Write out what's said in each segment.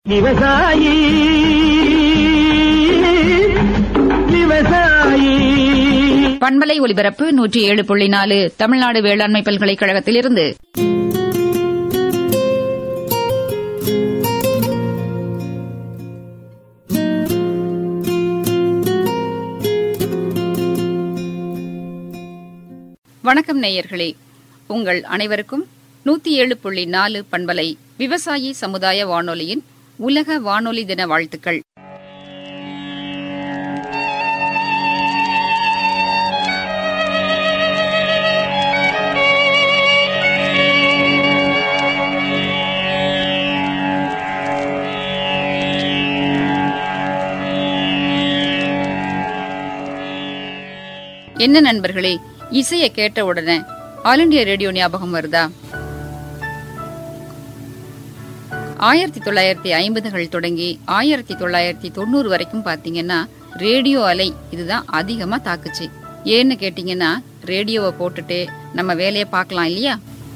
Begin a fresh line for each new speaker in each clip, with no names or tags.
விவசாயி விவசாயி
பண்பலை ஒலிபரப்பு நூற்றி ஏழு புள்ளி நாலு தமிழ்நாடு வேளாண்மை பல்கலைக்கழகத்திலிருந்து வணக்கம் நேயர்களே உங்கள் அனைவருக்கும் நூத்தி ஏழு புள்ளி நாலு பண்பலை விவசாயி சமுதாய வானொலியின் உலக வானொலி தின வாழ்த்துக்கள் என்ன நண்பர்களே இசையை கேட்ட உடனே ஆல் இண்டியா ரேடியோ ஞாபகம் வருதா ஆயிரத்தி தொள்ளாயிரத்தி ஐம்பதுகள் தொடங்கி ஆயிரத்தி தொள்ளாயிரத்தி தொண்ணூறு வரைக்கும் பாத்தீங்கன்னா ரேடியோ அலை இதுதான் அதிகமா தாக்குச்சு ஏன்னு கேட்டீங்கன்னா ரேடியோவை போட்டுட்டு நம்ம வேலையை பார்க்கலாம் இல்லையா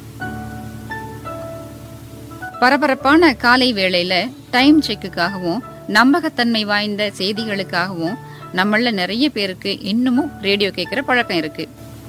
பரபரப்பான காலை வேளையில டைம் செக்குக்காகவும் நம்பகத்தன்மை வாய்ந்த செய்திகளுக்காகவும் நம்மள நிறைய பேருக்கு இன்னமும் ரேடியோ கேட்கிற பழக்கம் இருக்கு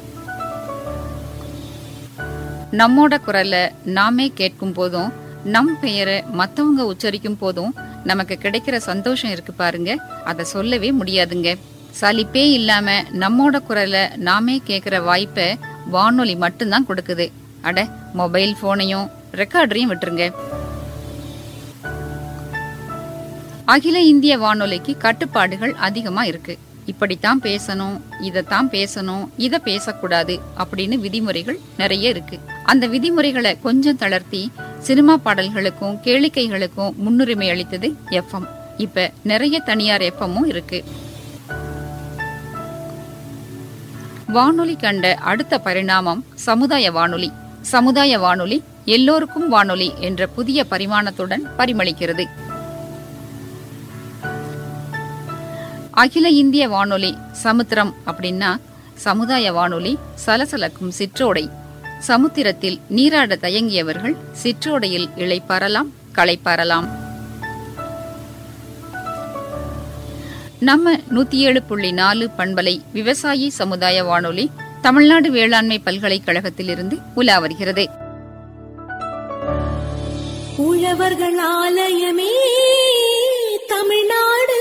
நம்மோட குரல்ல நாமே கேட்கும் போதும் நம் பெயரை மத்தவங்க உச்சரிக்கும் போதும் நமக்கு கிடைக்கிற சந்தோஷம் இருக்கு பாருங்க அதை சொல்லவே முடியாதுங்க சலிப்பே இல்லாம நம்மோட குரலை நாமே கேட்கிற வாய்ப்பை வானொலி மட்டும்தான் கொடுக்குது அட மொபைல் போனையும் ரெக்கார்டரையும் விட்டுருங்க அகில இந்திய வானொலிக்கு கட்டுப்பாடுகள் அதிகமா இருக்கு இப்படித்தான் பேசணும் இதத்தான் பேசணும் இத பேசக்கூடாது அப்படின்னு விதிமுறைகள் நிறைய இருக்கு அந்த விதிமுறைகளை கொஞ்சம் தளர்த்தி சினிமா பாடல்களுக்கும் கேளிக்கைகளுக்கும் முன்னுரிமை அளித்தது எஃப்எம் இப்ப நிறைய தனியார் எஃப்எம்மும் இருக்கு வானொலி கண்ட அடுத்த பரிணாமம் சமுதாய வானொலி சமுதாய வானொலி எல்லோருக்கும் வானொலி என்ற புதிய பரிமாணத்துடன் பரிமளிக்கிறது அகில இந்திய வானொலி சமுத்திரம் அப்படின்னா சமுதாய வானொலி சலசலக்கும் சிற்றோடை சமுத்திரத்தில் நீராட தயங்கியவர்கள் சிற்றோடையில் இளைப்பாறலாம் களைப்பாறலாம் நம்ம நூத்தி ஏழு புள்ளி நாலு பண்பலை விவசாயி சமுதாய வானொலி தமிழ்நாடு வேளாண்மை பல்கலைக்கழகத்திலிருந்து உலா வருகிறது
உழவர்கள் ஆலயமே தமிழ்நாடு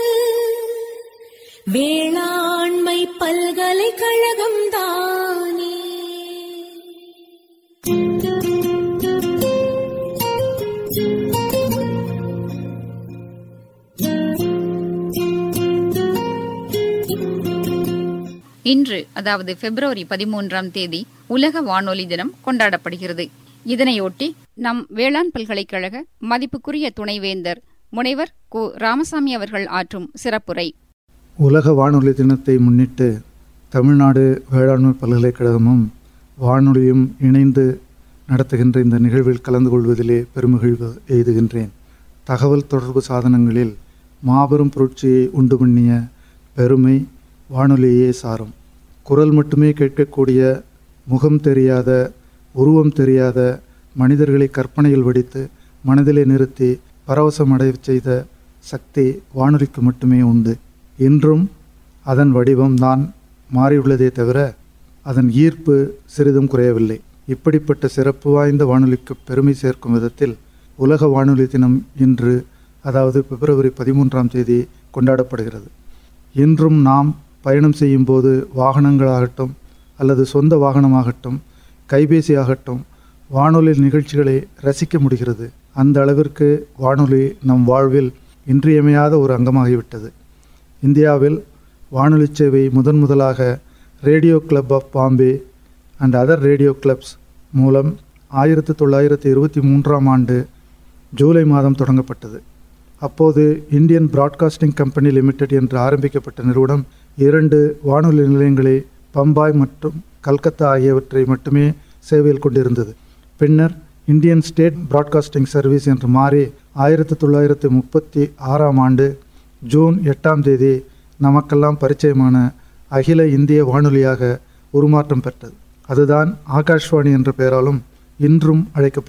வேளாண்மை பல்கலைக்கழகம் தானே
இன்று அதாவது பிப்ரவரி பதிமூன்றாம் தேதி உலக வானொலி தினம் கொண்டாடப்படுகிறது இதனையொட்டி நம் வேளாண் பல்கலைக்கழக மதிப்புக்குரிய துணைவேந்தர் முனைவர் கு ராமசாமி அவர்கள் ஆற்றும் சிறப்புரை
உலக வானொலி தினத்தை முன்னிட்டு தமிழ்நாடு வேளாண்மை பல்கலைக்கழகமும் வானொலியும் இணைந்து நடத்துகின்ற இந்த நிகழ்வில் கலந்து கொள்வதிலே பெருமகிழ்வு எய்துகின்றேன் தகவல் தொடர்பு சாதனங்களில் மாபெரும் புரட்சியை உண்டு பண்ணிய பெருமை வானொலியே சாரும் குரல் மட்டுமே கேட்கக்கூடிய முகம் தெரியாத உருவம் தெரியாத மனிதர்களை கற்பனையில் வடித்து மனதிலே நிறுத்தி பரவசமடையச் செய்த சக்தி வானொலிக்கு மட்டுமே உண்டு இன்றும் அதன் வடிவம்தான் மாறியுள்ளதே தவிர அதன் ஈர்ப்பு சிறிதும் குறையவில்லை இப்படிப்பட்ட சிறப்பு வாய்ந்த வானொலிக்கு பெருமை சேர்க்கும் விதத்தில் உலக வானொலி தினம் இன்று அதாவது பிப்ரவரி பதிமூன்றாம் தேதி கொண்டாடப்படுகிறது இன்றும் நாம் பயணம் செய்யும்போது வாகனங்களாகட்டும் அல்லது சொந்த வாகனமாகட்டும் கைபேசி ஆகட்டும் வானொலி நிகழ்ச்சிகளை ரசிக்க முடிகிறது அந்த அளவிற்கு வானொலி நம் வாழ்வில் இன்றியமையாத ஒரு அங்கமாகிவிட்டது இந்தியாவில் வானொலி சேவை முதன் முதலாக radio club of Bombay and other radio clubs மூலம் ஆயிரத்தி தொள்ளாயிரத்தி இருபத்தி மூன்றாம் ஆண்டு ஜூலை மாதம் தொடங்கப்பட்டது அப்போது இந்தியன் பிராட்காஸ்டிங் கம்பெனி லிமிடெட் என்று ஆரம்பிக்கப்பட்ட நிறுவனம் இரண்டு வானொலி நிலையங்களை பம்பாய் மற்றும் கல்கத்தா ஆகியவற்றை மட்டுமே சேவையில் கொண்டிருந்தது பின்னர் இந்தியன் ஸ்டேட் பிராட்காஸ்டிங் சர்வீஸ் என்று மாறி ஆயிரத்தி தொள்ளாயிரத்தி முப்பத்தி ஆறாம் ஆண்டு ஜூன் எட்டாம் தேதி நமக்கெல்லாம் பரிச்சயமான அகில இந்திய வானொலியாக உருமாற்றம் பெற்றது அதுதான் ஆகாஷ்வாணி என்ற பெயராலும் இன்றும் அழைக்கப்படுகிறது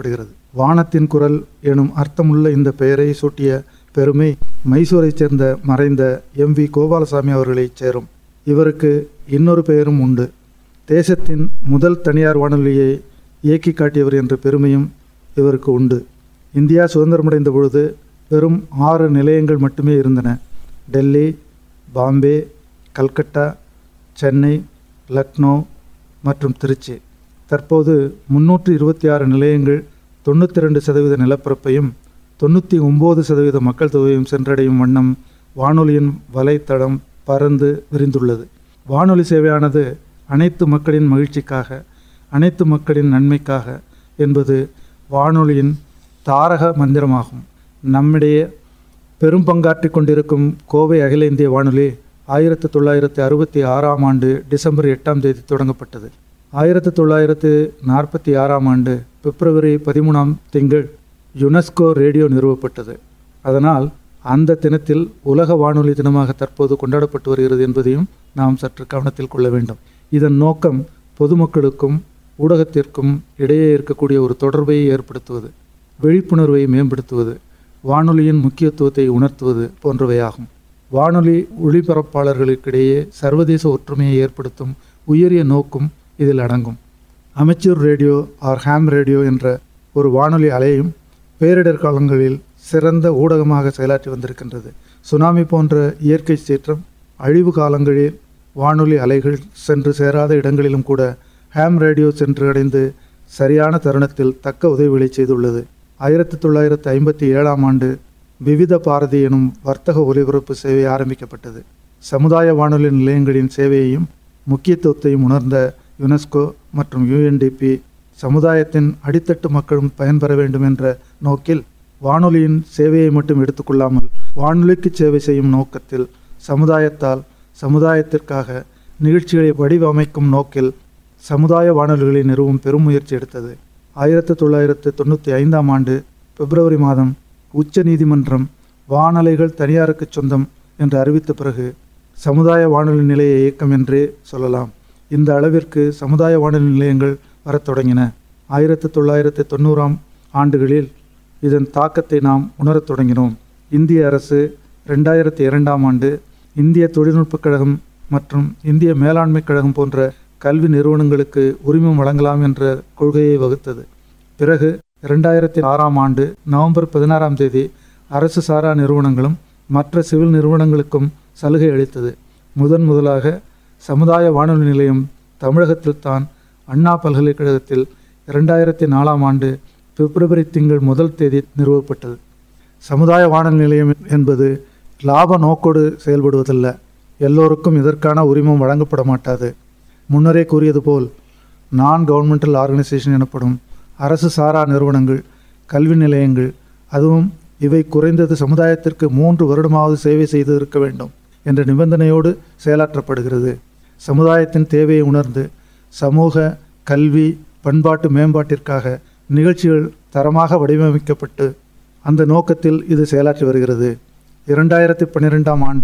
வானத்தின் குரல் எனும் அர்த்தமுள்ள இந்த பெயரை சூட்டிய பெருமை மைசூரைச் சேர்ந்த மறைந்த எம் வி கோபாலசாமி அவர்களைச் சேரும் இவருக்கு இன்னொரு பெயரும் உண்டு தேசத்தின் முதல் தனியார் வானொலியை இயக்கி காட்டியவர் என்ற பெருமையும் இவருக்கு உண்டு இந்தியா சுதந்திரமடைந்த பொழுது வெறும் ஆறு நிலையங்கள் மட்டுமே இருந்தன டெல்லி பாம்பே கல்கட்டா சென்னை லக்னோ மற்றும் திருச்சி தற்போது முன்னூற்றி இருபத்தி ஆறு நிலையங்கள் தொண்ணூற்றி ரெண்டு சதவீத நிலப்பரப்பையும் தொண்ணூற்றி ஒம்பது சதவீத மக்கள் தொகையும் சென்றடையும் வண்ணம் வானொலியின் வலைத்தடம் பறந்து விரிந்துள்ளது வானொலி சேவையானது அனைத்து மக்களின் மகிழ்ச்சிக்காக அனைத்து மக்களின் நன்மைக்காக என்பது வானொலியின் தாரக மந்திரமாகும் நம்மிடையே பெரும் பங்காற்றி கொண்டிருக்கும் கோவை அகில இந்திய வானொலி ஆயிரத்தி தொள்ளாயிரத்தி அறுபத்தி ஆறாம் ஆண்டு டிசம்பர் எட்டாம் தேதி தொடங்கப்பட்டது ஆயிரத்தி தொள்ளாயிரத்து நாற்பத்தி ஆறாம் ஆண்டு பிப்ரவரி பதிமூணாம் திங்கள் யுனெஸ்கோ ரேடியோ நிறுவப்பட்டது அதனால் அந்த தினத்தில் உலக வானொலி தினமாக தற்போது கொண்டாடப்பட்டு வருகிறது என்பதையும் நாம் சற்று கவனத்தில் கொள்ள வேண்டும் இதன் நோக்கம் பொதுமக்களுக்கும் ஊடகத்திற்கும் இடையே இருக்கக்கூடிய ஒரு தொடர்பை ஏற்படுத்துவது விழிப்புணர்வை மேம்படுத்துவது வானொலியின் முக்கியத்துவத்தை உணர்த்துவது போன்றவையாகும் வானொலி ஒளிபரப்பாளர்களுக்கிடையே சர்வதேச ஒற்றுமையை ஏற்படுத்தும் உயரிய நோக்கும் இதில் அடங்கும் அமைச்சர் ரேடியோ ஆர் ஹாம் ரேடியோ என்ற ஒரு வானொலி அலையும் பேரிடர் காலங்களில் சிறந்த ஊடகமாக செயலாற்றி வந்திருக்கின்றது சுனாமி போன்ற இயற்கை சீற்றம் அழிவு காலங்களில் வானொலி அலைகள் சென்று சேராத இடங்களிலும் கூட ஹாம் ரேடியோ சென்று அடைந்து சரியான தருணத்தில் தக்க உதவிகளை செய்துள்ளது ஆயிரத்தி தொள்ளாயிரத்து ஐம்பத்தி ஏழாம் ஆண்டு விவித பாரதி எனும் வர்த்தக ஒலிபரப்பு சேவை ஆரம்பிக்கப்பட்டது சமுதாய வானொலி நிலையங்களின் சேவையையும் முக்கியத்துவத்தையும் உணர்ந்த யுனெஸ்கோ மற்றும் யுஎன்டிபி சமுதாயத்தின் அடித்தட்டு மக்களும் பயன்பெற வேண்டும் என்ற நோக்கில் வானொலியின் சேவையை மட்டும் எடுத்துக்கொள்ளாமல் வானொலிக்கு சேவை செய்யும் நோக்கத்தில் சமுதாயத்தால் சமுதாயத்திற்காக நிகழ்ச்சிகளை வடிவமைக்கும் நோக்கில் சமுதாய வானொலிகளை நிறுவும் பெரும் முயற்சி எடுத்தது ஆயிரத்தி தொள்ளாயிரத்து தொண்ணூற்றி ஐந்தாம் ஆண்டு பிப்ரவரி மாதம் உச்ச நீதிமன்றம் வானலைகள் தனியாருக்கு சொந்தம் என்று அறிவித்த பிறகு சமுதாய வானொலி நிலைய இயக்கம் என்றே சொல்லலாம் இந்த அளவிற்கு சமுதாய வானொலி நிலையங்கள் வரத் தொடங்கின ஆயிரத்தி தொள்ளாயிரத்தி தொண்ணூறாம் ஆண்டுகளில் இதன் தாக்கத்தை நாம் உணரத் தொடங்கினோம் இந்திய அரசு ரெண்டாயிரத்தி இரண்டாம் ஆண்டு இந்திய தொழில்நுட்பக் கழகம் மற்றும் இந்திய மேலாண்மைக் கழகம் போன்ற கல்வி நிறுவனங்களுக்கு உரிமம் வழங்கலாம் என்ற கொள்கையை வகுத்தது பிறகு இரண்டாயிரத்தி ஆறாம் ஆண்டு நவம்பர் பதினாறாம் தேதி அரசு சாரா நிறுவனங்களும் மற்ற சிவில் நிறுவனங்களுக்கும் சலுகை அளித்தது முதன் முதலாக சமுதாய வானொலி நிலையம் தமிழகத்தில் தான் அண்ணா பல்கலைக்கழகத்தில் இரண்டாயிரத்தி நாலாம் ஆண்டு பிப்ரவரி திங்கள் முதல் தேதி நிறுவப்பட்டது சமுதாய வானொலி நிலையம் என்பது லாப நோக்கோடு செயல்படுவதல்ல எல்லோருக்கும் இதற்கான உரிமம் வழங்கப்பட மாட்டாது முன்னரே கூறியது போல் நான் கவர்மெண்டல் ஆர்கனைசேஷன் எனப்படும் அரசு சாரா நிறுவனங்கள் கல்வி நிலையங்கள் அதுவும் இவை குறைந்தது சமுதாயத்திற்கு மூன்று வருடமாவது சேவை செய்து இருக்க வேண்டும் என்ற நிபந்தனையோடு செயலாற்றப்படுகிறது சமுதாயத்தின் தேவையை உணர்ந்து சமூக கல்வி பண்பாட்டு மேம்பாட்டிற்காக நிகழ்ச்சிகள் தரமாக வடிவமைக்கப்பட்டு அந்த நோக்கத்தில் இது செயலாற்றி வருகிறது இரண்டாயிரத்தி பன்னிரெண்டாம் ஆண்டு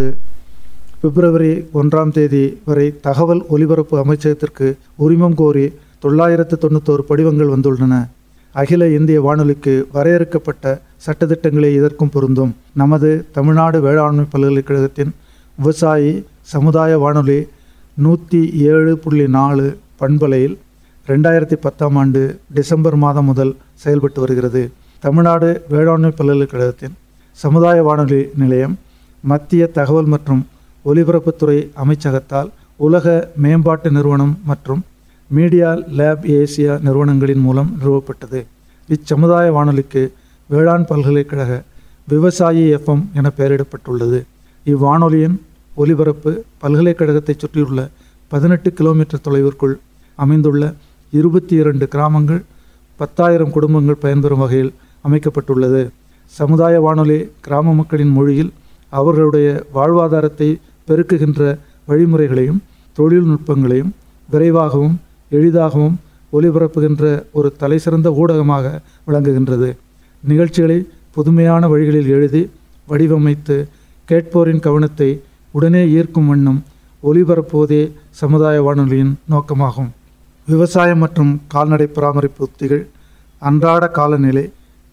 பிப்ரவரி ஒன்றாம் தேதி வரை தகவல் ஒலிபரப்பு அமைச்சகத்திற்கு உரிமம் கோரி தொள்ளாயிரத்து தொண்ணூத்தோரு படிவங்கள் வந்துள்ளன அகில இந்திய வானொலிக்கு வரையறுக்கப்பட்ட சட்டத்திட்டங்களே இதற்கும் பொருந்தும் நமது தமிழ்நாடு வேளாண்மை பல்கலைக்கழகத்தின் விவசாயி சமுதாய வானொலி நூற்றி ஏழு புள்ளி நாலு பண்பலையில் ரெண்டாயிரத்தி பத்தாம் ஆண்டு டிசம்பர் மாதம் முதல் செயல்பட்டு வருகிறது தமிழ்நாடு வேளாண்மை பல்கலைக்கழகத்தின் சமுதாய வானொலி நிலையம் மத்திய தகவல் மற்றும் ஒலிபரப்புத்துறை அமைச்சகத்தால் உலக மேம்பாட்டு நிறுவனம் மற்றும் மீடியா லேப் ஏசியா நிறுவனங்களின் மூலம் நிறுவப்பட்டது இச்சமுதாய வானொலிக்கு வேளாண் பல்கலைக்கழக விவசாயி எஃப்எம் என பெயரிடப்பட்டுள்ளது இவ்வானொலியின் ஒலிபரப்பு பல்கலைக்கழகத்தை சுற்றியுள்ள பதினெட்டு கிலோமீட்டர் தொலைவிற்குள் அமைந்துள்ள இருபத்தி இரண்டு கிராமங்கள் பத்தாயிரம் குடும்பங்கள் பயன்பெறும் வகையில் அமைக்கப்பட்டுள்ளது சமுதாய வானொலி கிராம மக்களின் மொழியில் அவர்களுடைய வாழ்வாதாரத்தை பெருக்குகின்ற வழிமுறைகளையும் தொழில்நுட்பங்களையும் விரைவாகவும் எளிதாகவும் ஒலிபரப்புகின்ற ஒரு தலைசிறந்த ஊடகமாக விளங்குகின்றது நிகழ்ச்சிகளை புதுமையான வழிகளில் எழுதி வடிவமைத்து கேட்போரின் கவனத்தை உடனே ஈர்க்கும் வண்ணம் ஒலிபரப்புவதே சமுதாய வானொலியின் நோக்கமாகும் விவசாயம் மற்றும் கால்நடை பராமரிப்பு உத்திகள் அன்றாட காலநிலை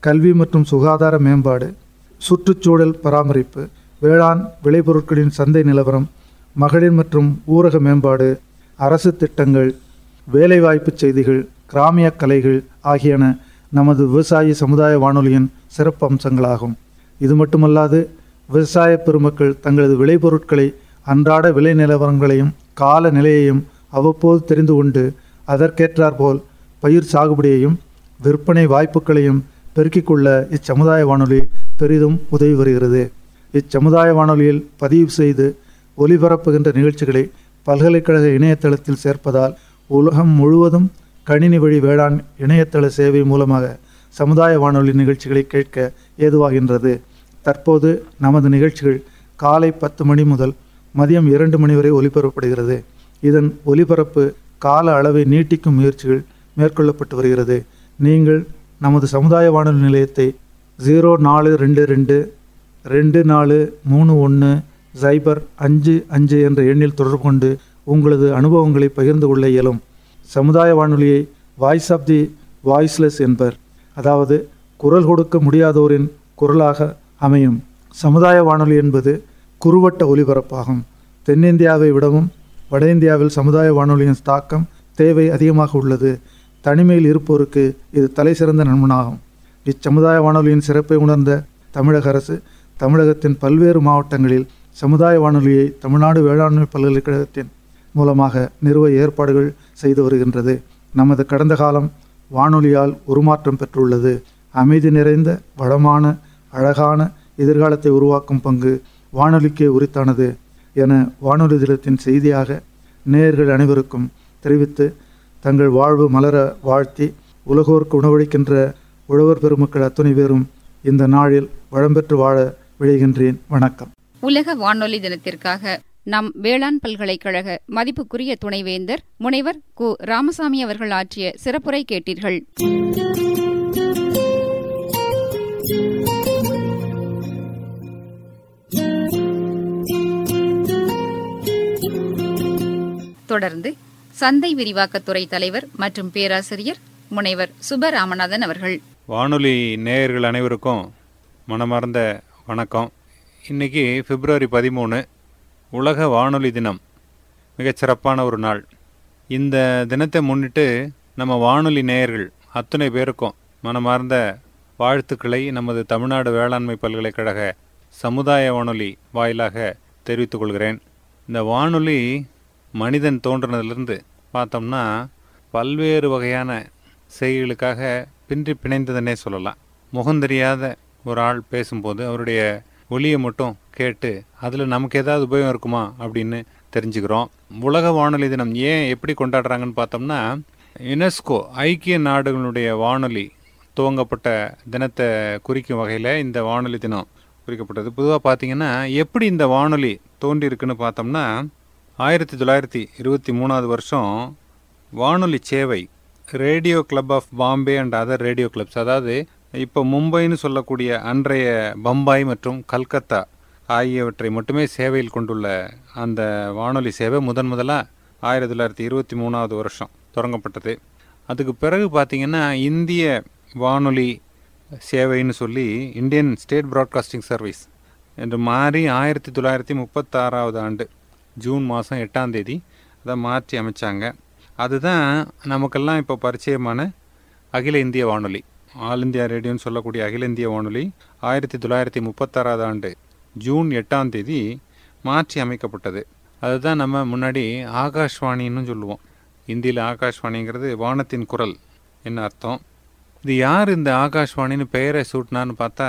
கல்வி மற்றும் சுகாதார மேம்பாடு சுற்றுச்சூழல் பராமரிப்பு வேளாண் விளைபொருட்களின் சந்தை நிலவரம் மகளிர் மற்றும் ஊரக மேம்பாடு அரசு திட்டங்கள் வேலைவாய்ப்பு செய்திகள் கிராமிய கலைகள் ஆகியன நமது விவசாயி சமுதாய வானொலியின் சிறப்பு அம்சங்களாகும் இது மட்டுமல்லாது விவசாய பெருமக்கள் தங்களது விளைபொருட்களை அன்றாட விலை நிலவரங்களையும் கால நிலையையும் அவ்வப்போது தெரிந்து கொண்டு அதற்கேற்றாற்போல் பயிர் சாகுபடியையும் விற்பனை வாய்ப்புகளையும் பெருக்கிக் கொள்ள இச்சமுதாய வானொலி பெரிதும் உதவி வருகிறது இச்சமுதாய வானொலியில் பதிவு செய்து ஒலிபரப்புகின்ற நிகழ்ச்சிகளை பல்கலைக்கழக இணையதளத்தில் சேர்ப்பதால் உலகம் முழுவதும் கணினி வழி வேளாண் இணையதள சேவை மூலமாக சமுதாய வானொலி நிகழ்ச்சிகளை கேட்க ஏதுவாகின்றது தற்போது நமது நிகழ்ச்சிகள் காலை பத்து மணி முதல் மதியம் இரண்டு மணி வரை ஒலிபரப்பப்படுகிறது இதன் ஒலிபரப்பு கால அளவை நீட்டிக்கும் முயற்சிகள் மேற்கொள்ளப்பட்டு வருகிறது நீங்கள் நமது சமுதாய வானொலி நிலையத்தை ஜீரோ நாலு ரெண்டு ரெண்டு ரெண்டு நாலு மூணு ஒன்று சைபர் அஞ்சு அஞ்சு என்ற எண்ணில் தொடர்பு கொண்டு உங்களது அனுபவங்களை பகிர்ந்து கொள்ள இயலும் சமுதாய வானொலியை வாய்ஸ் ஆஃப் தி வாய்ஸ்லெஸ் என்பர் அதாவது குரல் கொடுக்க முடியாதோரின் குரலாக அமையும் சமுதாய வானொலி என்பது குறுவட்ட ஒலிபரப்பாகும் தென்னிந்தியாவை விடவும் வட இந்தியாவில் சமுதாய வானொலியின் தாக்கம் தேவை அதிகமாக உள்ளது தனிமையில் இருப்போருக்கு இது தலை சிறந்த நண்பனாகும் இச்சமுதாய வானொலியின் சிறப்பை உணர்ந்த தமிழக அரசு தமிழகத்தின் பல்வேறு மாவட்டங்களில் சமுதாய வானொலியை தமிழ்நாடு வேளாண்மை பல்கலைக்கழகத்தின் மூலமாக நிறுவ ஏற்பாடுகள் செய்து வருகின்றது நமது கடந்த காலம் வானொலியால் உருமாற்றம் பெற்றுள்ளது அமைதி நிறைந்த வளமான அழகான எதிர்காலத்தை உருவாக்கும் பங்கு வானொலிக்கே உரித்தானது என வானொலி தினத்தின் செய்தியாக நேயர்கள் அனைவருக்கும் தெரிவித்து தங்கள் வாழ்வு மலர வாழ்த்தி உலகோருக்கு உணவளிக்கின்ற உழவர் பெருமக்கள் அத்துணை பேரும் இந்த நாளில் வளம்பெற்று வாழ விழைகின்றேன் வணக்கம்
உலக வானொலி தினத்திற்காக நம் வேளாண் பல்கலைக்கழக மதிப்புக்குரிய துணைவேந்தர் முனைவர் கு ராமசாமி அவர்கள் ஆற்றிய சிறப்புரை கேட்டீர்கள் தொடர்ந்து சந்தை விரிவாக்கத்துறை தலைவர் மற்றும் பேராசிரியர் முனைவர் சுபராமநாதன் அவர்கள்
வானொலி நேயர்கள் அனைவருக்கும் மனமார்ந்த வணக்கம் இன்னைக்கு பிப்ரவரி பதிமூணு உலக வானொலி தினம் மிகச்சிறப்பான ஒரு நாள் இந்த தினத்தை முன்னிட்டு நம்ம வானொலி நேயர்கள் அத்தனை பேருக்கும் மனமார்ந்த வாழ்த்துக்களை நமது தமிழ்நாடு வேளாண்மை பல்கலைக்கழக சமுதாய வானொலி வாயிலாக தெரிவித்துக் கொள்கிறேன் இந்த வானொலி மனிதன் தோன்றினதிலிருந்து பார்த்தோம்னா பல்வேறு வகையான செய்திகளுக்காக பின்றி பிணைந்ததுன்னே சொல்லலாம் முகந்தெரியாத ஒரு ஆள் பேசும்போது அவருடைய ஒலியை மட்டும் கேட்டு அதில் நமக்கு ஏதாவது உபயோகம் இருக்குமா அப்படின்னு தெரிஞ்சுக்கிறோம் உலக வானொலி தினம் ஏன் எப்படி கொண்டாடுறாங்கன்னு பார்த்தோம்னா யுனெஸ்கோ ஐக்கிய நாடுகளுடைய வானொலி துவங்கப்பட்ட தினத்தை குறிக்கும் வகையில் இந்த வானொலி தினம் குறிக்கப்பட்டது பொதுவாக பார்த்தீங்கன்னா எப்படி இந்த வானொலி தோன்றியிருக்குன்னு பார்த்தோம்னா ஆயிரத்தி தொள்ளாயிரத்தி இருபத்தி மூணாவது வருஷம் வானொலி சேவை radio club of Bombay and other radio clubs அதாவது இப்போ மும்பைன்னு சொல்லக்கூடிய அன்றைய பம்பாய் மற்றும் கல்கத்தா ஆகியவற்றை மட்டுமே சேவையில் கொண்டுள்ள அந்த வானொலி சேவை முதன் முதலாக ஆயிரத்தி தொள்ளாயிரத்தி இருபத்தி மூணாவது வருஷம் தொடங்கப்பட்டது அதுக்கு பிறகு பார்த்தீங்கன்னா இந்திய வானொலி சேவைன்னு சொல்லி இந்தியன் ஸ்டேட் ப்ராட்காஸ்டிங் சர்வீஸ் என்று மாறி ஆயிரத்தி தொள்ளாயிரத்தி முப்பத்தாறாவது ஆண்டு ஜூன் மாதம் எட்டாம் தேதி அதை மாற்றி அமைச்சாங்க அதுதான் நமக்கெல்லாம் இப்போ பரிச்சயமான அகில இந்திய வானொலி ஆல் இந்தியா ரேடியோன்னு சொல்லக்கூடிய அகில இந்திய வானொலி ஆயிரத்தி தொள்ளாயிரத்தி முப்பத்தாறாவது ஆண்டு ஜூன் எட்டாம் தேதி மாற்றி அமைக்கப்பட்டது அதுதான் நம்ம முன்னாடி ஆகாஷ்வாணின்னு சொல்லுவோம் இந்தியில் ஆகாஷ்வாணிங்கிறது வானத்தின் குரல் என்ன அர்த்தம் இது யார் இந்த ஆகாஷ்வாணின்னு பெயரை சூட்டினான்னு பார்த்தா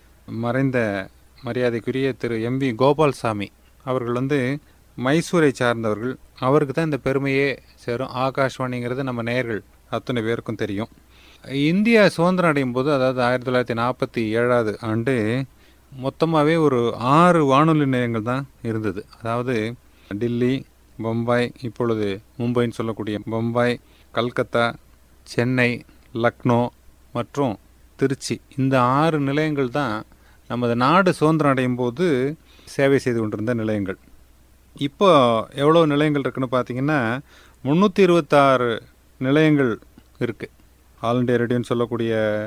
மறைந்த மரியாதைக்குரிய திரு எம்பி கோபால்சாமி அவர்கள் வந்து மைசூரை சார்ந்தவர்கள் அவருக்கு தான் இந்த பெருமையே சேரும் ஆகாஷ்வாணிங்கிறது நம்ம நேயர்கள் அத்தனை பேருக்கும் தெரியும் இந்தியா சுதந்திரம் அடையும் போது அதாவது ஆயிரத்தி தொள்ளாயிரத்தி நாற்பத்தி ஏழாவது ஆண்டு மொத்தமாகவே ஒரு ஆறு வானொலி நிலையங்கள் தான் இருந்தது அதாவது டில்லி பம்பாய் இப்பொழுது மும்பைன்னு சொல்லக்கூடிய பம்பாய் கல்கத்தா சென்னை லக்னோ மற்றும் திருச்சி இந்த ஆறு நிலையங்கள் தான் நமது நாடு சுதந்திரம் அடையும் போது சேவை செய்து கொண்டிருந்த நிலையங்கள் இப்போ எவ்வளோ நிலையங்கள் இருக்குன்னு பார்த்தீங்கன்னா முந்நூற்றி இருபத்தாறு நிலையங்கள் இருக்குது ஆல் இண்டியா ரேடியோன்னு சொல்லக்கூடிய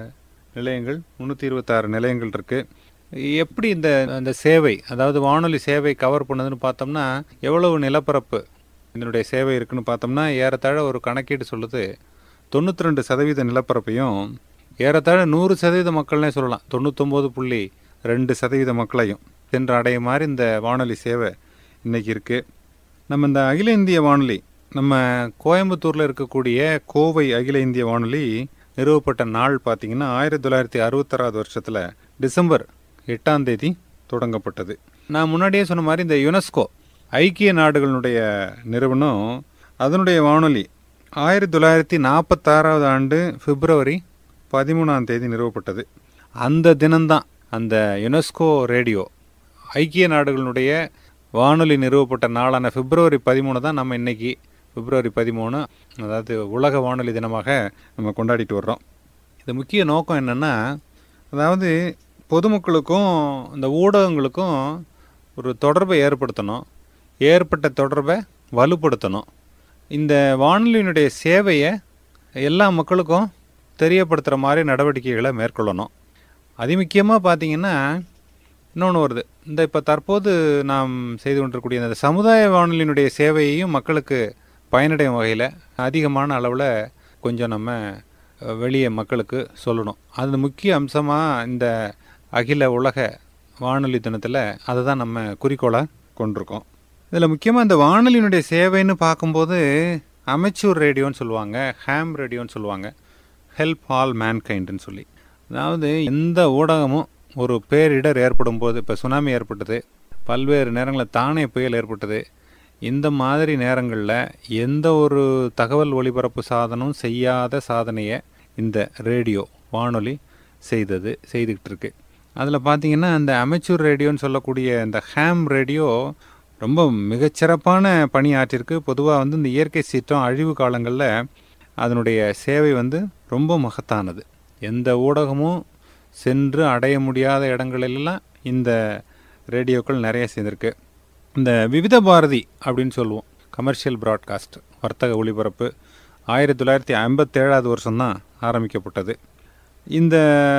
நிலையங்கள் முந்நூற்றி இருபத்தாறு நிலையங்கள் இருக்குது எப்படி இந்த அந்த சேவை அதாவது வானொலி சேவை கவர் பண்ணுதுன்னு பார்த்தோம்னா எவ்வளவு நிலப்பரப்பு இதனுடைய சேவை இருக்குன்னு பார்த்தோம்னா ஏறத்தாழ ஒரு கணக்கீடு சொல்லுது தொண்ணூற்றி ரெண்டு சதவீத நிலப்பரப்பையும் ஏறத்தாழ நூறு சதவீத மக்கள்னே சொல்லலாம் தொண்ணூத்தொம்பது புள்ளி ரெண்டு சதவீத மக்களையும் சென்று அடையும் மாதிரி இந்த வானொலி சேவை இன்னைக்கு இருக்குது நம்ம இந்த அகில இந்திய வானொலி நம்ம கோயம்புத்தூரில் இருக்கக்கூடிய கோவை அகில இந்திய வானொலி நிறுவப்பட்ட நாள் பார்த்தீங்கன்னா ஆயிரத்தி தொள்ளாயிரத்தி அறுபத்தாறாவது வருஷத்தில் டிசம்பர் எட்டாம் தேதி தொடங்கப்பட்டது நான் முன்னாடியே சொன்ன மாதிரி இந்த யுனெஸ்கோ ஐக்கிய நாடுகளுடைய நிறுவனம் அதனுடைய வானொலி ஆயிரத்தி தொள்ளாயிரத்தி நாற்பத்தாறாவது ஆண்டு பிப்ரவரி பதிமூணாம் தேதி நிறுவப்பட்டது அந்த தினம்தான் அந்த யுனெஸ்கோ ரேடியோ ஐக்கிய நாடுகளுடைய வானொலி நிறுவப்பட்ட நாளான பிப்ரவரி பதிமூணு தான் நம்ம இன்னைக்கு பிப்ரவரி பதிமூணு அதாவது உலக வானொலி தினமாக நம்ம கொண்டாடிட்டு வர்றோம் இது முக்கிய நோக்கம் என்னென்னா அதாவது பொதுமக்களுக்கும் இந்த ஊடகங்களுக்கும் ஒரு தொடர்பை ஏற்படுத்தணும் ஏற்பட்ட தொடர்பை வலுப்படுத்தணும் இந்த வானொலியினுடைய சேவையை எல்லா மக்களுக்கும் தெரியப்படுத்துகிற மாதிரி நடவடிக்கைகளை மேற்கொள்ளணும் அதிமுக்கியமாக பார்த்தீங்கன்னா இன்னொன்று வருது இந்த இப்போ தற்போது நாம் செய்து கொண்டிருக்கக்கூடிய இந்த சமுதாய வானொலியினுடைய சேவையையும் மக்களுக்கு பயனடையும் வகையில் அதிகமான அளவில் கொஞ்சம் நம்ம அஹ், வெளியே மக்களுக்கு சொல்லணும் அது முக்கிய அம்சமாக இந்த அகில உலக வானொலி தினத்தில் அதை தான் நம்ம குறிக்கோளாக கொண்டிருக்கோம் இதில் முக்கியமாக இந்த வானொலியினுடைய சேவைன்னு பார்க்கும்போது அமைச்சூர் ரேடியோன்னு சொல்லுவாங்க ஹேம் ரேடியோன்னு சொல்லுவாங்க ஹெல்ப் ஆல் மேன்கைண்டுன்னு சொல்லி அதாவது எந்த ஊடகமும் ஒரு பேரிடர் ஏற்படும் போது இப்போ சுனாமி ஏற்பட்டது பல்வேறு நேரங்களில் தானே புயல் ஏற்பட்டது இந்த மாதிரி நேரங்களில் எந்த ஒரு தகவல் ஒளிபரப்பு சாதனம் செய்யாத சாதனையை இந்த ரேடியோ வானொலி செய்தது செய்துக்கிட்டு இருக்கு அதில் பார்த்தீங்கன்னா அந்த அமைச்சூர் ரேடியோன்னு சொல்லக்கூடிய இந்த ஹேம் ரேடியோ ரொம்ப மிகச்சிறப்பான பணி ஆற்றிருக்கு பொதுவாக வந்து இந்த இயற்கை சீற்றம் அழிவு காலங்களில் அதனுடைய சேவை வந்து ரொம்ப மகத்தானது எந்த ஊடகமும் சென்று அடைய முடியாத இடங்களிலெல்லாம் இந்த ரேடியோக்கள் நிறைய சேர்ந்துருக்கு இந்த விவித பாரதி அப்படின்னு சொல்லுவோம் கமர்ஷியல் ப்ராட்காஸ்ட் வர்த்தக ஒளிபரப்பு ஆயிரத்தி தொள்ளாயிரத்தி ஐம்பத்தேழாவது வருஷம்தான் ஆரம்பிக்கப்பட்டது இந்த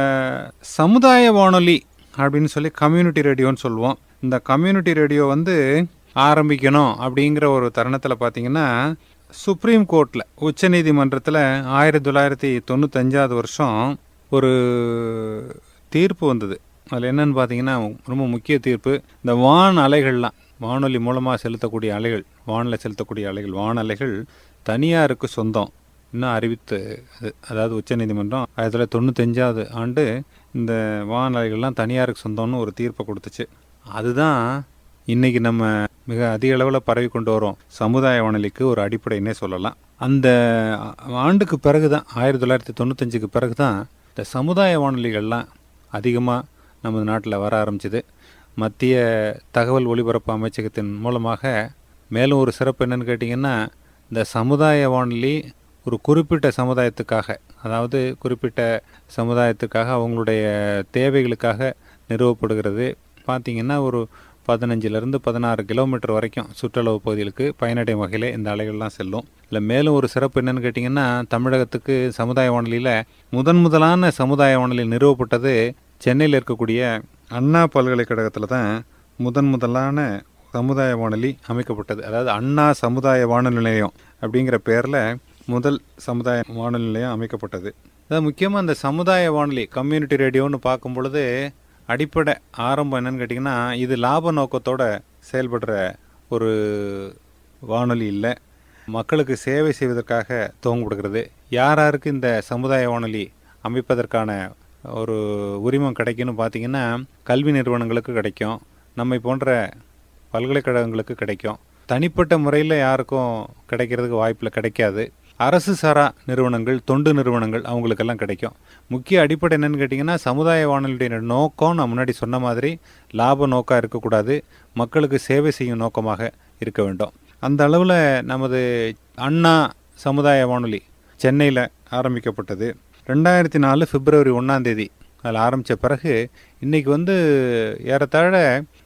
சமுதாய வானொலி அப்படின்னு சொல்லி கம்யூனிட்டி ரேடியோன்னு சொல்லுவோம் இந்த கம்யூனிட்டி ரேடியோ வந்து ஆரம்பிக்கணும் அப்படிங்கிற ஒரு தருணத்தில் பார்த்தீங்கன்னா சுப்ரீம் கோர்ட்டில் உச்சநீதிமன்றத்தில் ஆயிரத்தி தொள்ளாயிரத்தி தொண்ணூத்தஞ்சாவது வருஷம் ஒரு தீர்ப்பு வந்தது அதில் என்னன்னு பார்த்தீங்கன்னா ரொம்ப முக்கிய தீர்ப்பு இந்த வான் அலைகள்லாம் வானொலி மூலமாக செலுத்தக்கூடிய அலைகள் வானில் செலுத்தக்கூடிய அலைகள் வான் அலைகள் தனியாருக்கு சொந்தம் இன்னும் அறிவித்து அது- அதாவது உச்சநீதிமன்றம் ஆயிரத்தி தொள்ளாயிரத்தி தொண்ணூத்தஞ்சாவது ஆண்டு இந்த வான் அலைகள்லாம் தனியாருக்கு சொந்தம்னு ஒரு தீர்ப்பை கொடுத்துச்சு அதுதான் இன்னைக்கு நம்ம மிக அதிக அளவில் பரவி கொண்டு வரோம் சமுதாய வானொலிக்கு ஒரு அடிப்படைன்னே சொல்லலாம் அந்த ஆண்டுக்கு பிறகு தான் ஆயிரத்தி தொள்ளாயிரத்தி தொண்ணூத்தஞ்சுக்கு பிறகு தான் இந்த சமுதாய வானொலிகள்லாம் அதிகமாக நமது நாட்டில் வர ஆரம்பிச்சது மத்திய தகவல் ஒலிபரப்பு அமைச்சகத்தின் மூலமாக மேலும் ஒரு சிறப்பு என்னன்னு கேட்டிங்கன்னா இந்த சமுதாய வானொலி ஒரு குறிப்பிட்ட சமுதாயத்துக்காக அதாவது குறிப்பிட்ட சமுதாயத்துக்காக அவங்களுடைய தேவைகளுக்காக நிறுவப்படுகிறது பார்த்தீங்கன்னா ஒரு பதினஞ்சிலிருந்து பதினாறு கிலோமீட்டர் வரைக்கும் சுற்றளவு பகுதிகளுக்கு பயனடையும் வகையில் இந்த அலைகள்லாம் செல்லும் இல்லை மேலும் ஒரு சிறப்பு என்னன்னு கேட்டிங்கன்னா தமிழகத்துக்கு சமுதாய வானொலியில் முதன் முதலான சமுதாய வானொலி நிறுவப்பட்டது சென்னையில் இருக்கக்கூடிய அண்ணா பல்கலைக்கழகத்தில் தான் முதன் முதலான சமுதாய வானொலி அமைக்கப்பட்டது அதாவது அண்ணா சமுதாய வானொலி நிலையம் அப்படிங்கிற பேரில் முதல் சமுதாய வானொலி நிலையம் அமைக்கப்பட்டது அதாவது முக்கியமாக அந்த சமுதாய வானொலி கம்யூனிட்டி ரேடியோன்னு பார்க்கும் பொழுது அடிப்படை ஆரம்பம் என்னன்னு கேட்டிங்கன்னா இது லாப நோக்கத்தோட செயல்படுற ஒரு வானொலி இல்லை மக்களுக்கு சேவை செய்வதற்காக துவங்கப்படுகிறது யார் யாருக்கு இந்த சமுதாய வானொலி அமைப்பதற்கான ஒரு உரிமம் கிடைக்குன்னு பார்த்தீங்கன்னா கல்வி நிறுவனங்களுக்கு கிடைக்கும் நம்மை போன்ற பல்கலைக்கழகங்களுக்கு கிடைக்கும் தனிப்பட்ட முறையில் யாருக்கும் கிடைக்கிறதுக்கு வாய்ப்பில் கிடைக்காது அரசு சாரா நிறுவனங்கள் தொண்டு நிறுவனங்கள் அவங்களுக்கெல்லாம் கிடைக்கும் முக்கிய அடிப்படை என்னன்னு கேட்டிங்கன்னா சமுதாய வானொலியுடைய நோக்கம் நான் முன்னாடி சொன்ன மாதிரி லாப நோக்காக இருக்கக்கூடாது மக்களுக்கு சேவை செய்யும் நோக்கமாக இருக்க வேண்டும் அந்த அளவில் நமது அண்ணா சமுதாய வானொலி சென்னையில் ஆரம்பிக்கப்பட்டது ரெண்டாயிரத்தி நாலு பிப்ரவரி ஒன்றாம் தேதி அதில் ஆரம்பித்த பிறகு இன்றைக்கி வந்து ஏறத்தாழ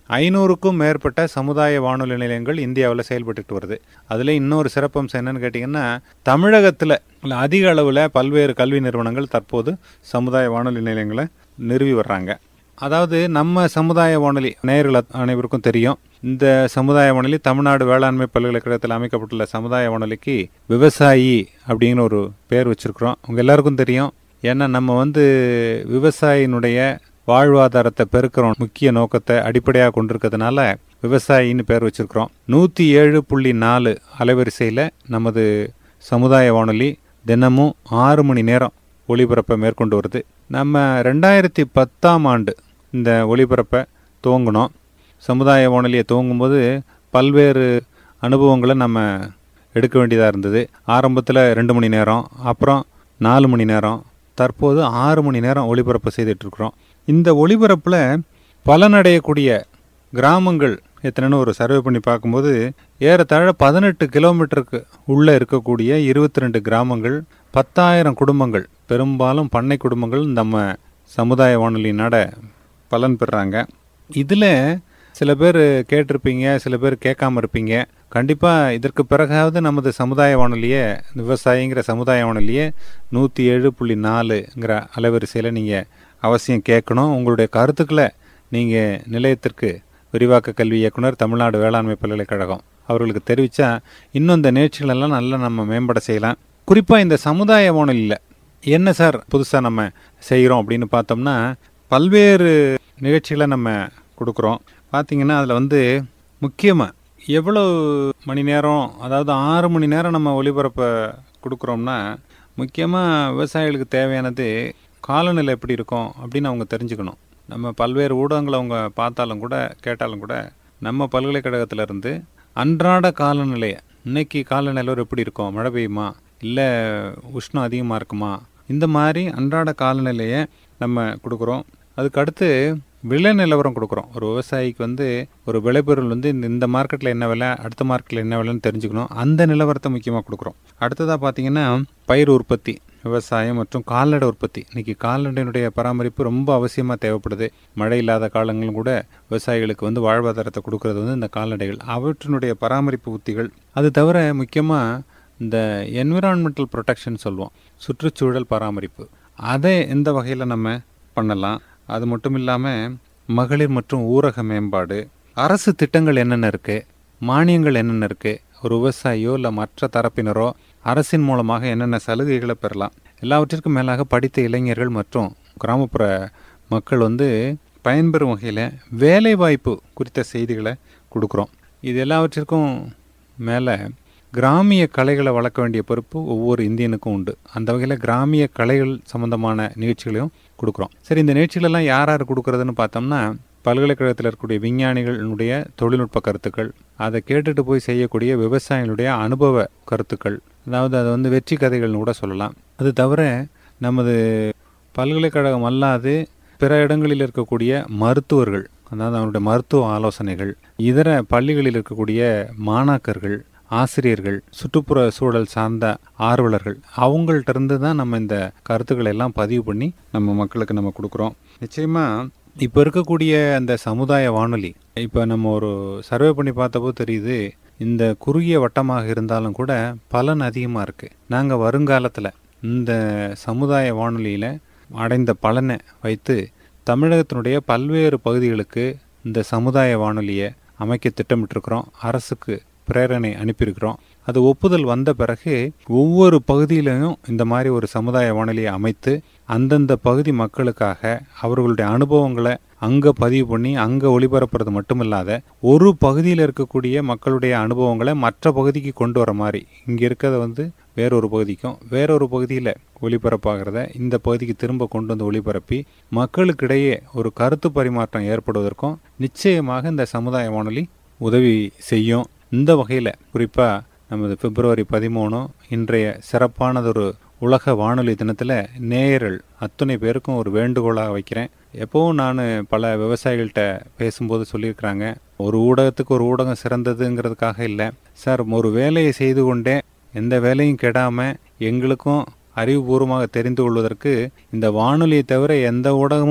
ஐநூறுக்கும் மேற்பட்ட சமுதாய வானொலி நிலையங்கள் இந்தியாவில் செயல்பட்டுட்டு வருது அதில் இன்னொரு சிறப்பம்சம் என்னன்னு கேட்டிங்கன்னா தமிழகத்தில் அதிக அளவில் பல்வேறு கல்வி நிறுவனங்கள் தற்போது சமுதாய வானொலி நிலையங்களை நிறுவி வர்றாங்க அதாவது நம்ம சமுதாய வானொலி நேயர்கள் அத்- அனைவருக்கும் தெரியும் இந்த சமுதாய வானொலி தமிழ்நாடு வேளாண்மை பல்கலைக்கழகத்தில் அமைக்கப்பட்டுள்ள சமுதாய வானொலிக்கு விவசாயி அப்படிங்கிற ஒரு பேர் வச்சிருக்கிறோம் உங்க எல்லாருக்கும் தெரியும் ஏன்னா நம்ம வந்து விவசாயினுடைய வாழ்வாதாரத்தை பெருக்கிறோம் முக்கிய நோக்கத்தை அடிப்படையாக கொண்டிருக்கிறதுனால விவசாயின்னு பேர் வச்சிருக்கிறோம் நூற்றி ஏழு புள்ளி நாலு அலைவரிசையில் நமது சமுதாய வானொலி தினமும் ஆறு மணி நேரம் ஒளிபரப்பை மேற்கொண்டு வருது நம்ம ரெண்டாயிரத்தி பத்தாம் ஆண்டு இந்த ஒளிபரப்பை துவங்கினோம் சமுதாய வானொலியை துவங்கும்போது பல்வேறு அனுபவங்களை நம்ம எடுக்க வேண்டியதாக இருந்தது ஆரம்பத்தில் ரெண்டு மணி நேரம் அப்புறம் நாலு மணி நேரம் தற்போது ஆறு மணி நேரம் ஒளிபரப்பு செய்துட்ருக்குறோம் இந்த ஒளிபரப்பில் பலனடையக்கூடிய கிராமங்கள் எத்தனைன்னு ஒரு சர்வே பண்ணி பார்க்கும்போது ஏறத்தாழ பதினெட்டு கிலோமீட்டருக்கு உள்ளே இருக்கக்கூடிய இருபத்தி ரெண்டு கிராமங்கள் பத்தாயிரம் குடும்பங்கள் பெரும்பாலும் பண்ணை குடும்பங்கள் நம்ம சமுதாய வானொலியினோட பலன் பெறுறாங்க இதில் சில பேர் கேட்டிருப்பீங்க சில பேர் கேட்காம இருப்பீங்க கண்டிப்பாக இதற்கு பிறகாவது நமது சமுதாய வானொலியை விவசாயிங்கிற சமுதாய வானொலியை நூற்றி ஏழு புள்ளி நாலுங்கிற அலைவரிசையில் நீங்கள் அவசியம் கேட்கணும் உங்களுடைய கருத்துக்களை நீங்கள் நிலையத்திற்கு விரிவாக்க கல்வி இயக்குனர் தமிழ்நாடு வேளாண்மை பல்கலைக்கழகம் அவர்களுக்கு தெரிவித்தா இன்னும் இந்த நிகழ்ச்சிகளெல்லாம் நல்லா நம்ம மேம்பட செய்யலாம் குறிப்பாக இந்த சமுதாய வானொலியில் என்ன சார் புதுசாக நம்ம செய்கிறோம் அப்படின்னு பார்த்தோம்னா பல்வேறு நிகழ்ச்சிகளை நம்ம கொடுக்குறோம் பார்த்தீங்கன்னா அதில் வந்து முக்கியமாக எவ்வளோ மணி நேரம் அதாவது ஆறு மணி நேரம் நம்ம ஒளிபரப்பை கொடுக்குறோம்னா முக்கியமாக விவசாயிகளுக்கு தேவையானது காலநிலை எப்படி இருக்கும் அப்படின்னு அவங்க தெரிஞ்சுக்கணும் நம்ம பல்வேறு ஊடகங்களை அவங்க பார்த்தாலும் கூட கேட்டாலும் கூட நம்ம பல்கலைக்கழகத்துல இருந்து அன்றாட காலநிலையை இன்னைக்கு காலநிலை எப்படி இருக்கும் மழை பெய்யுமா இல்லை உஷ்ணம் அதிகமாக இருக்குமா இந்த மாதிரி அன்றாட காலநிலையை நம்ம கொடுக்குறோம் அதுக்கு அடுத்து விலை நிலவரம் கொடுக்குறோம் ஒரு விவசாயிக்கு வந்து ஒரு விளைபொருள் வந்து இந்த இந்த மார்க்கெட்டில் என்ன விலை அடுத்த மார்க்கெட்டில் என்ன விலைன்னு தெரிஞ்சுக்கணும் அந்த நிலவரத்தை முக்கியமாக கொடுக்குறோம் அடுத்ததாக பார்த்தீங்கன்னா பயிர் உற்பத்தி விவசாயம் மற்றும் கால்நடை உற்பத்தி இன்னைக்கு கால்நடையினுடைய பராமரிப்பு ரொம்ப அவசியமாக தேவைப்படுது மழை இல்லாத காலங்களும் கூட விவசாயிகளுக்கு வந்து வாழ்வாதாரத்தை கொடுக்கறது வந்து இந்த கால்நடைகள் அவற்றினுடைய பராமரிப்பு உத்திகள் அது தவிர முக்கியமாக இந்த என்விரான்மெண்டல் ப்ரொடெக்ஷன் சொல்லுவோம் சுற்றுச்சூழல் பராமரிப்பு அதை எந்த வகையில் நம்ம பண்ணலாம் அது மட்டும் இல்லாமல் மகளிர் மற்றும் ஊரக மேம்பாடு அரசு திட்டங்கள் என்னென்ன இருக்குது மானியங்கள் என்னென்ன இருக்குது ஒரு விவசாயியோ இல்லை மற்ற தரப்பினரோ அரசின் மூலமாக என்னென்ன சலுகைகளை பெறலாம் எல்லாவற்றிற்கும் மேலாக படித்த இளைஞர்கள் மற்றும் கிராமப்புற மக்கள் வந்து பயன்பெறும் வகையில் வேலைவாய்ப்பு குறித்த செய்திகளை கொடுக்குறோம் இது எல்லாவற்றிற்கும் மேலே கிராமிய கலைகளை வளர்க்க வேண்டிய பொறுப்பு ஒவ்வொரு இந்தியனுக்கும் உண்டு அந்த வகையில் கிராமிய கலைகள் சம்பந்தமான நிகழ்ச்சிகளையும் கொடுக்குறோம் சரி இந்த நிகழ்ச்சிகளெல்லாம் யார் யார் கொடுக்குறதுன்னு பார்த்தோம்னா பல்கலைக்கழகத்தில் இருக்கக்கூடிய விஞ்ஞானிகளுடைய தொழில்நுட்ப கருத்துக்கள் அதை கேட்டுட்டு போய் செய்யக்கூடிய விவசாயிகளுடைய அனுபவ கருத்துக்கள் அதாவது அதை வந்து வெற்றி கதைகள்னு கூட சொல்லலாம் அது தவிர நமது பல்கலைக்கழகம் அல்லாது பிற இடங்களில் இருக்கக்கூடிய மருத்துவர்கள் அதாவது அவருடைய மருத்துவ ஆலோசனைகள் இதர பள்ளிகளில் இருக்கக்கூடிய மாணாக்கர்கள் ஆசிரியர்கள் சுற்றுப்புற சூழல் சார்ந்த ஆர்வலர்கள் அவங்கள்ட்ட இருந்து தான் நம்ம இந்த கருத்துக்களை எல்லாம் பதிவு பண்ணி நம்ம மக்களுக்கு நம்ம கொடுக்குறோம் நிச்சயமா இப்போ இருக்கக்கூடிய அந்த சமுதாய வானொலி இப்போ நம்ம ஒரு சர்வே பண்ணி பார்த்தப்போ தெரியுது இந்த குறுகிய வட்டமாக இருந்தாலும் கூட பலன் அதிகமாக இருக்குது நாங்கள் வருங்காலத்தில் இந்த சமுதாய வானொலியில் அடைந்த பலனை வைத்து தமிழகத்தினுடைய பல்வேறு பகுதிகளுக்கு இந்த சமுதாய வானொலியை அமைக்க திட்டமிட்டிருக்கிறோம் அரசுக்கு பிரேரணை அனுப்பியிருக்கிறோம் அது ஒப்புதல் வந்த பிறகு ஒவ்வொரு பகுதியிலையும் இந்த மாதிரி ஒரு சமுதாய வானொலியை அமைத்து அந்தந்த பகுதி மக்களுக்காக அவர்களுடைய அனுபவங்களை அங்கே பதிவு பண்ணி அங்கே ஒளிபரப்புறது மட்டுமில்லாத ஒரு பகுதியில் இருக்கக்கூடிய மக்களுடைய அனுபவங்களை மற்ற பகுதிக்கு கொண்டு வர மாதிரி இங்கே இருக்கிறத வந்து வேறொரு பகுதிக்கும் வேறொரு பகுதியில் ஒளிபரப்பாகிறத இந்த பகுதிக்கு திரும்ப கொண்டு வந்து ஒளிபரப்பி மக்களுக்கிடையே ஒரு கருத்து பரிமாற்றம் ஏற்படுவதற்கும் நிச்சயமாக இந்த சமுதாய வானொலி உதவி செய்யும் இந்த வகையில் குறிப்பாக நமது பிப்ரவரி பதிமூணு இன்றைய சிறப்பானதொரு உலக வானொலி தினத்தில் நேயர்கள் அத்தனை பேருக்கும் ஒரு வேண்டுகோளாக வைக்கிறேன் எப்போவும் நான் பல விவசாயிகள்கிட்ட பேசும்போது சொல்லியிருக்கிறாங்க ஒரு ஊடகத்துக்கு ஒரு ஊடகம் சிறந்ததுங்கிறதுக்காக இல்லை சார் ஒரு வேலையை செய்து கொண்டே எந்த வேலையும் கெடாமல் எங்களுக்கும் அறிவுபூர்வமாக தெரிந்து கொள்வதற்கு இந்த வானொலியை தவிர எந்த ஊடகமும்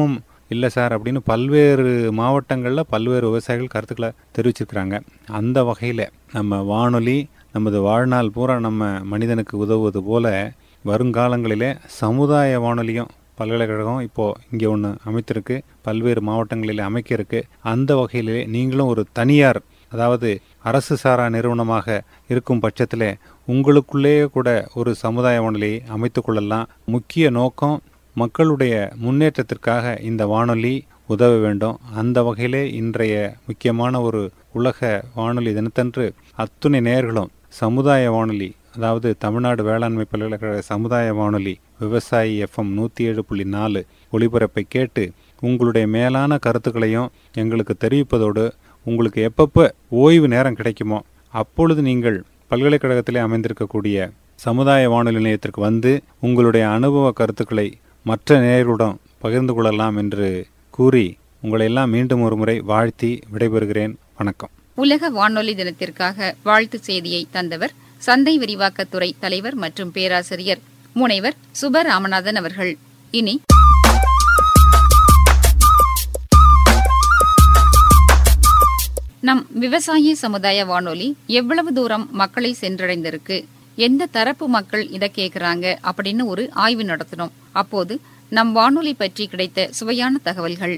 இல்லை சார் அப்படின்னு பல்வேறு மாவட்டங்களில் பல்வேறு விவசாயிகள் கருத்துக்களை தெரிவிச்சிருக்கிறாங்க அந்த வகையில் நம்ம வானொலி நமது வாழ்நாள் பூரா நம்ம மனிதனுக்கு உதவுவது போல வருங்காலங்களிலே சமுதாய வானொலியும் பல்கலைக்கழகம் இப்போது இங்கே ஒன்று அமைத்திருக்கு பல்வேறு மாவட்டங்களில் அமைக்க இருக்கு அந்த வகையிலே நீங்களும் ஒரு தனியார் அதாவது அரசு சாரா நிறுவனமாக இருக்கும் பட்சத்தில் உங்களுக்குள்ளேயே கூட ஒரு சமுதாய வானொலியை அமைத்து கொள்ளலாம் முக்கிய நோக்கம் மக்களுடைய முன்னேற்றத்திற்காக இந்த வானொலி உதவ வேண்டும் அந்த வகையிலே இன்றைய முக்கியமான ஒரு உலக வானொலி தினத்தன்று அத்துணை நேர்களும் சமுதாய வானொலி அதாவது தமிழ்நாடு வேளாண்மை பல்கலைக்கழக சமுதாய வானொலி விவசாயி எஃப்எம் நூற்றி ஏழு புள்ளி நாலு ஒளிபரப்பை கேட்டு உங்களுடைய மேலான கருத்துக்களையும் எங்களுக்கு தெரிவிப்பதோடு உங்களுக்கு எப்பப்போ ஓய்வு நேரம் கிடைக்குமோ அப்பொழுது நீங்கள் பல்கலைக்கழகத்திலே அமைந்திருக்கக்கூடிய சமுதாய வானொலி நிலையத்திற்கு வந்து உங்களுடைய அனுபவ கருத்துக்களை மற்ற நேயர்களுடன் பகிர்ந்து கொள்ளலாம் என்று கூறி உங்களை எல்லாம் மீண்டும் ஒரு முறை வாழ்த்தி விடைபெறுகிறேன் வணக்கம்
உலக வானொலி தினத்திற்காக வாழ்த்து செய்தியை தந்தவர் சந்தை விரிவாக்கத்துறை தலைவர் மற்றும் பேராசிரியர் முனைவர் சுப ராமநாதன் அவர்கள் இனி நம் விவசாய சமுதாய வானொலி எவ்வளவு தூரம் மக்களை சென்றடைந்திருக்கு எந்த தரப்பு மக்கள் இதை கேக்குறாங்க அப்படின்னு ஒரு ஆய்வு நடத்தினோம் அப்போது நம் வானொலி பற்றி கிடைத்த சுவையான தகவல்கள்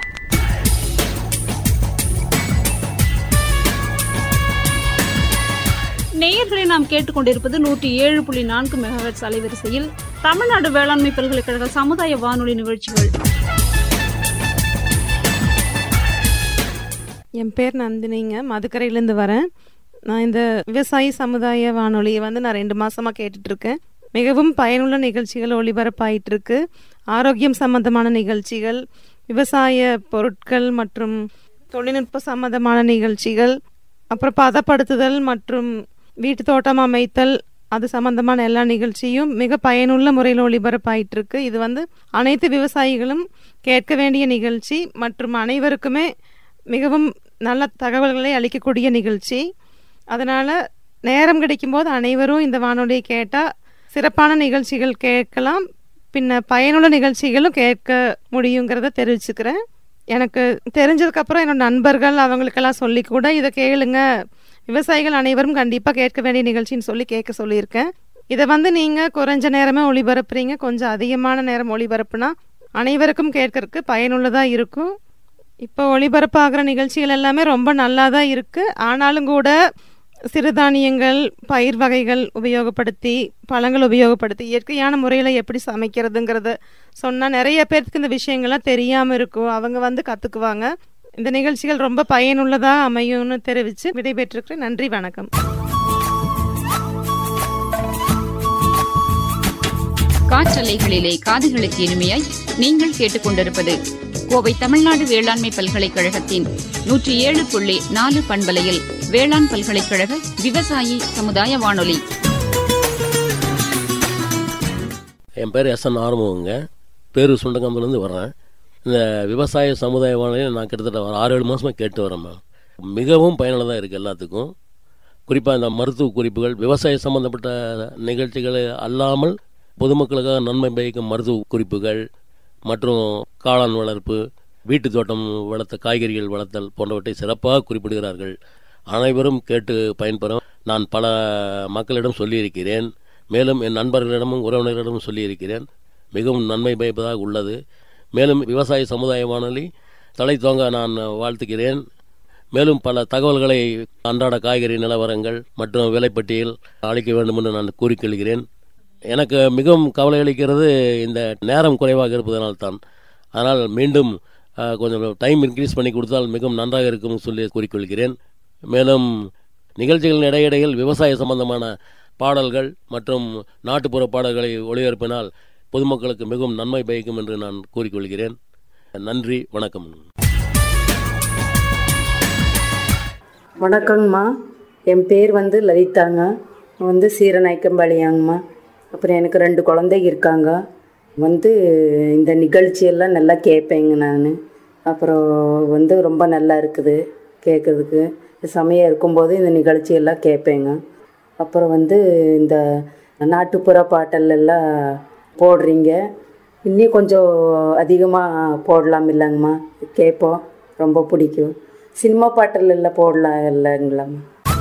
நேயர்களை நாம் கேட்டுக்கொண்டிருப்பது நூற்றி ஏழு புள்ளி நான்கு மெகாஹெட்ஸ் அலைவரிசையில் தமிழ்நாடு வேளாண்மை பல்கலைக்கழக சமுதாய வானொலி நிகழ்ச்சிகள்
என் பேர் நந்தினிங்க மதுக்கரையிலேருந்து வரேன் நான் இந்த விவசாயி சமுதாய வானொலியை வந்து நான் ரெண்டு மாசமாக கேட்டுட்டு இருக்கேன் மிகவும் பயனுள்ள நிகழ்ச்சிகள் ஒளிபரப்பாயிட்டு இருக்கு ஆரோக்கியம் சம்பந்தமான நிகழ்ச்சிகள் விவசாய பொருட்கள் மற்றும் தொழில்நுட்ப சம்பந்தமான நிகழ்ச்சிகள் அப்புறம் பதப்படுத்துதல் மற்றும் வீட்டு தோட்டம் அமைத்தல் அது சம்பந்தமான எல்லா நிகழ்ச்சியும் மிக பயனுள்ள முறையில் ஒளிபரப்பாயிட்டு இருக்கு இது வந்து அனைத்து விவசாயிகளும் கேட்க வேண்டிய நிகழ்ச்சி மற்றும் அனைவருக்குமே மிகவும் நல்ல தகவல்களை அளிக்கக்கூடிய நிகழ்ச்சி அதனால நேரம் கிடைக்கும்போது அனைவரும் இந்த வானொலியை கேட்டால் சிறப்பான நிகழ்ச்சிகள் கேட்கலாம் பின்ன பயனுள்ள நிகழ்ச்சிகளும் கேட்க முடியுங்கிறத தெரிவிச்சுக்கிறேன் எனக்கு தெரிஞ்சதுக்கப்புறம் என்னோட நண்பர்கள் அவங்களுக்கெல்லாம் சொல்லி கூட இதை கேளுங்க விவசாயிகள் அனைவரும் கண்டிப்பாக கேட்க வேண்டிய நிகழ்ச்சின்னு சொல்லி கேட்க சொல்லியிருக்கேன் இதை வந்து நீங்கள் குறைஞ்ச நேரமே ஒளிபரப்புறீங்க கொஞ்சம் அதிகமான நேரம் ஒளிபரப்புனா அனைவருக்கும் கேட்கறதுக்கு பயனுள்ளதாக இருக்கும் இப்போ ஒளிபரப்பாகிற நிகழ்ச்சிகள் எல்லாமே ரொம்ப நல்லா தான் இருக்குது ஆனாலும் கூட சிறுதானியங்கள் பயிர் வகைகள் உபயோகப்படுத்தி பழங்கள் உபயோகப்படுத்தி இயற்கையான முறையில் எப்படி சமைக்கிறதுங்கிறத சொன்னால் நிறைய பேருக்கு இந்த விஷயங்கள்லாம் தெரியாமல் இருக்கும் அவங்க வந்து கற்றுக்குவாங்க இந்த நிகழ்ச்சிகள் ரொம்ப பயனுள்ளதாக அமையும்னு தெரிவித்து விடைபெற்றிருக்கிறேன் நன்றி வணக்கம்
காற்றலைகளிலே காதுகளுக்கு இனிமையாய் நீங்கள் கேட்டுக்கொண்டிருப்பது கோவை தமிழ்நாடு வேளாண்மை பல்கலைக்கழகத்தின் நூற்றி ஏழு புள்ளி நாலு பண்பலையில் வேளாண் பல்கலைக்கழக விவசாயி சமுதாய வானொலி
என் பேர் எஸ் என் ஆறுமுகங்க பேரு சுண்டகம்பலேருந்து வர்றேன் இந்த விவசாய சமுதாய வானொலியில் நான் கிட்டத்தட்ட ஒரு ஆறு ஏழு மாதமாக கேட்டு வரேன் மேம் மிகவும் பயனுள்ளதாக இருக்குது எல்லாத்துக்கும் குறிப்பாக இந்த மருத்துவ குறிப்புகள் விவசாய சம்மந்தப்பட்ட நிகழ்ச்சிகள் அல்லாமல் பொதுமக்களுக்காக நன்மை பயக்கும் மருத்துவ குறிப்புகள் மற்றும் காளான் வளர்ப்பு வீட்டு தோட்டம் வளர்த்த காய்கறிகள் வளர்த்தல் போன்றவற்றை சிறப்பாக குறிப்பிடுகிறார்கள் அனைவரும் கேட்டு பயன்பெறும் நான் பல மக்களிடம் சொல்லியிருக்கிறேன் மேலும் என் நண்பர்களிடமும் உறவினர்களிடமும் சொல்லியிருக்கிறேன் மிகவும் நன்மை பயப்பதாக உள்ளது மேலும் விவசாய சமுதாய வானொலி தலை தோங்க நான் வாழ்த்துகிறேன் மேலும் பல தகவல்களை அன்றாட காய்கறி நிலவரங்கள் மற்றும் விலைப்பட்டியல் அளிக்க வேண்டும் என்று நான் கூறிக்கொள்கிறேன் எனக்கு மிகவும் கவலை அளிக்கிறது இந்த நேரம் குறைவாக இருப்பதனால் தான் அதனால் மீண்டும் அஹ், கொஞ்சம் டைம் இன்க்ரீஸ் பண்ணி கொடுத்தால் மிகவும் நன்றாக இருக்கும் சொல்லி கூறிக்கொள்கிறேன் மேலும் நிகழ்ச்சிகளின் இடையிடையில் விவசாய சம்பந்தமான பாடல்கள் மற்றும் நாட்டுப்புற பாடல்களை ஒளிபரப்பினால் பொதுமக்களுக்கு மிகவும் நன்மை பயக்கும் என்று நான் கூறிக்கொள்கிறேன் நன்றி வணக்கம்
வணக்கங்கம்மா என் பேர் வந்து லலிதாங்க வந்து சீரநாயக்கம்பாளையங்கம்மா அப்புறம் எனக்கு ரெண்டு குழந்தைங்க இருக்காங்க வந்து இந்த நிகழ்ச்சியெல்லாம் நல்லா கேட்பேங்க நான் அப்புறம் வந்து ரொம்ப நல்லா இருக்குது கேட்குறதுக்கு சமயம் இருக்கும்போது இந்த நிகழ்ச்சியெல்லாம் கேட்பேங்க அப்புறம் வந்து இந்த நாட்டுப்புற பாட்டல் எல்லாம் போடுறீங்க இன்னும் கொஞ்சம் அதிகமாக போடலாம் இல்லைங்கம்மா கேட்போம் ரொம்ப பிடிக்கும் சினிமா பாட்டில் எல்லாம் போடலாம் இல்லைங்களாம்மா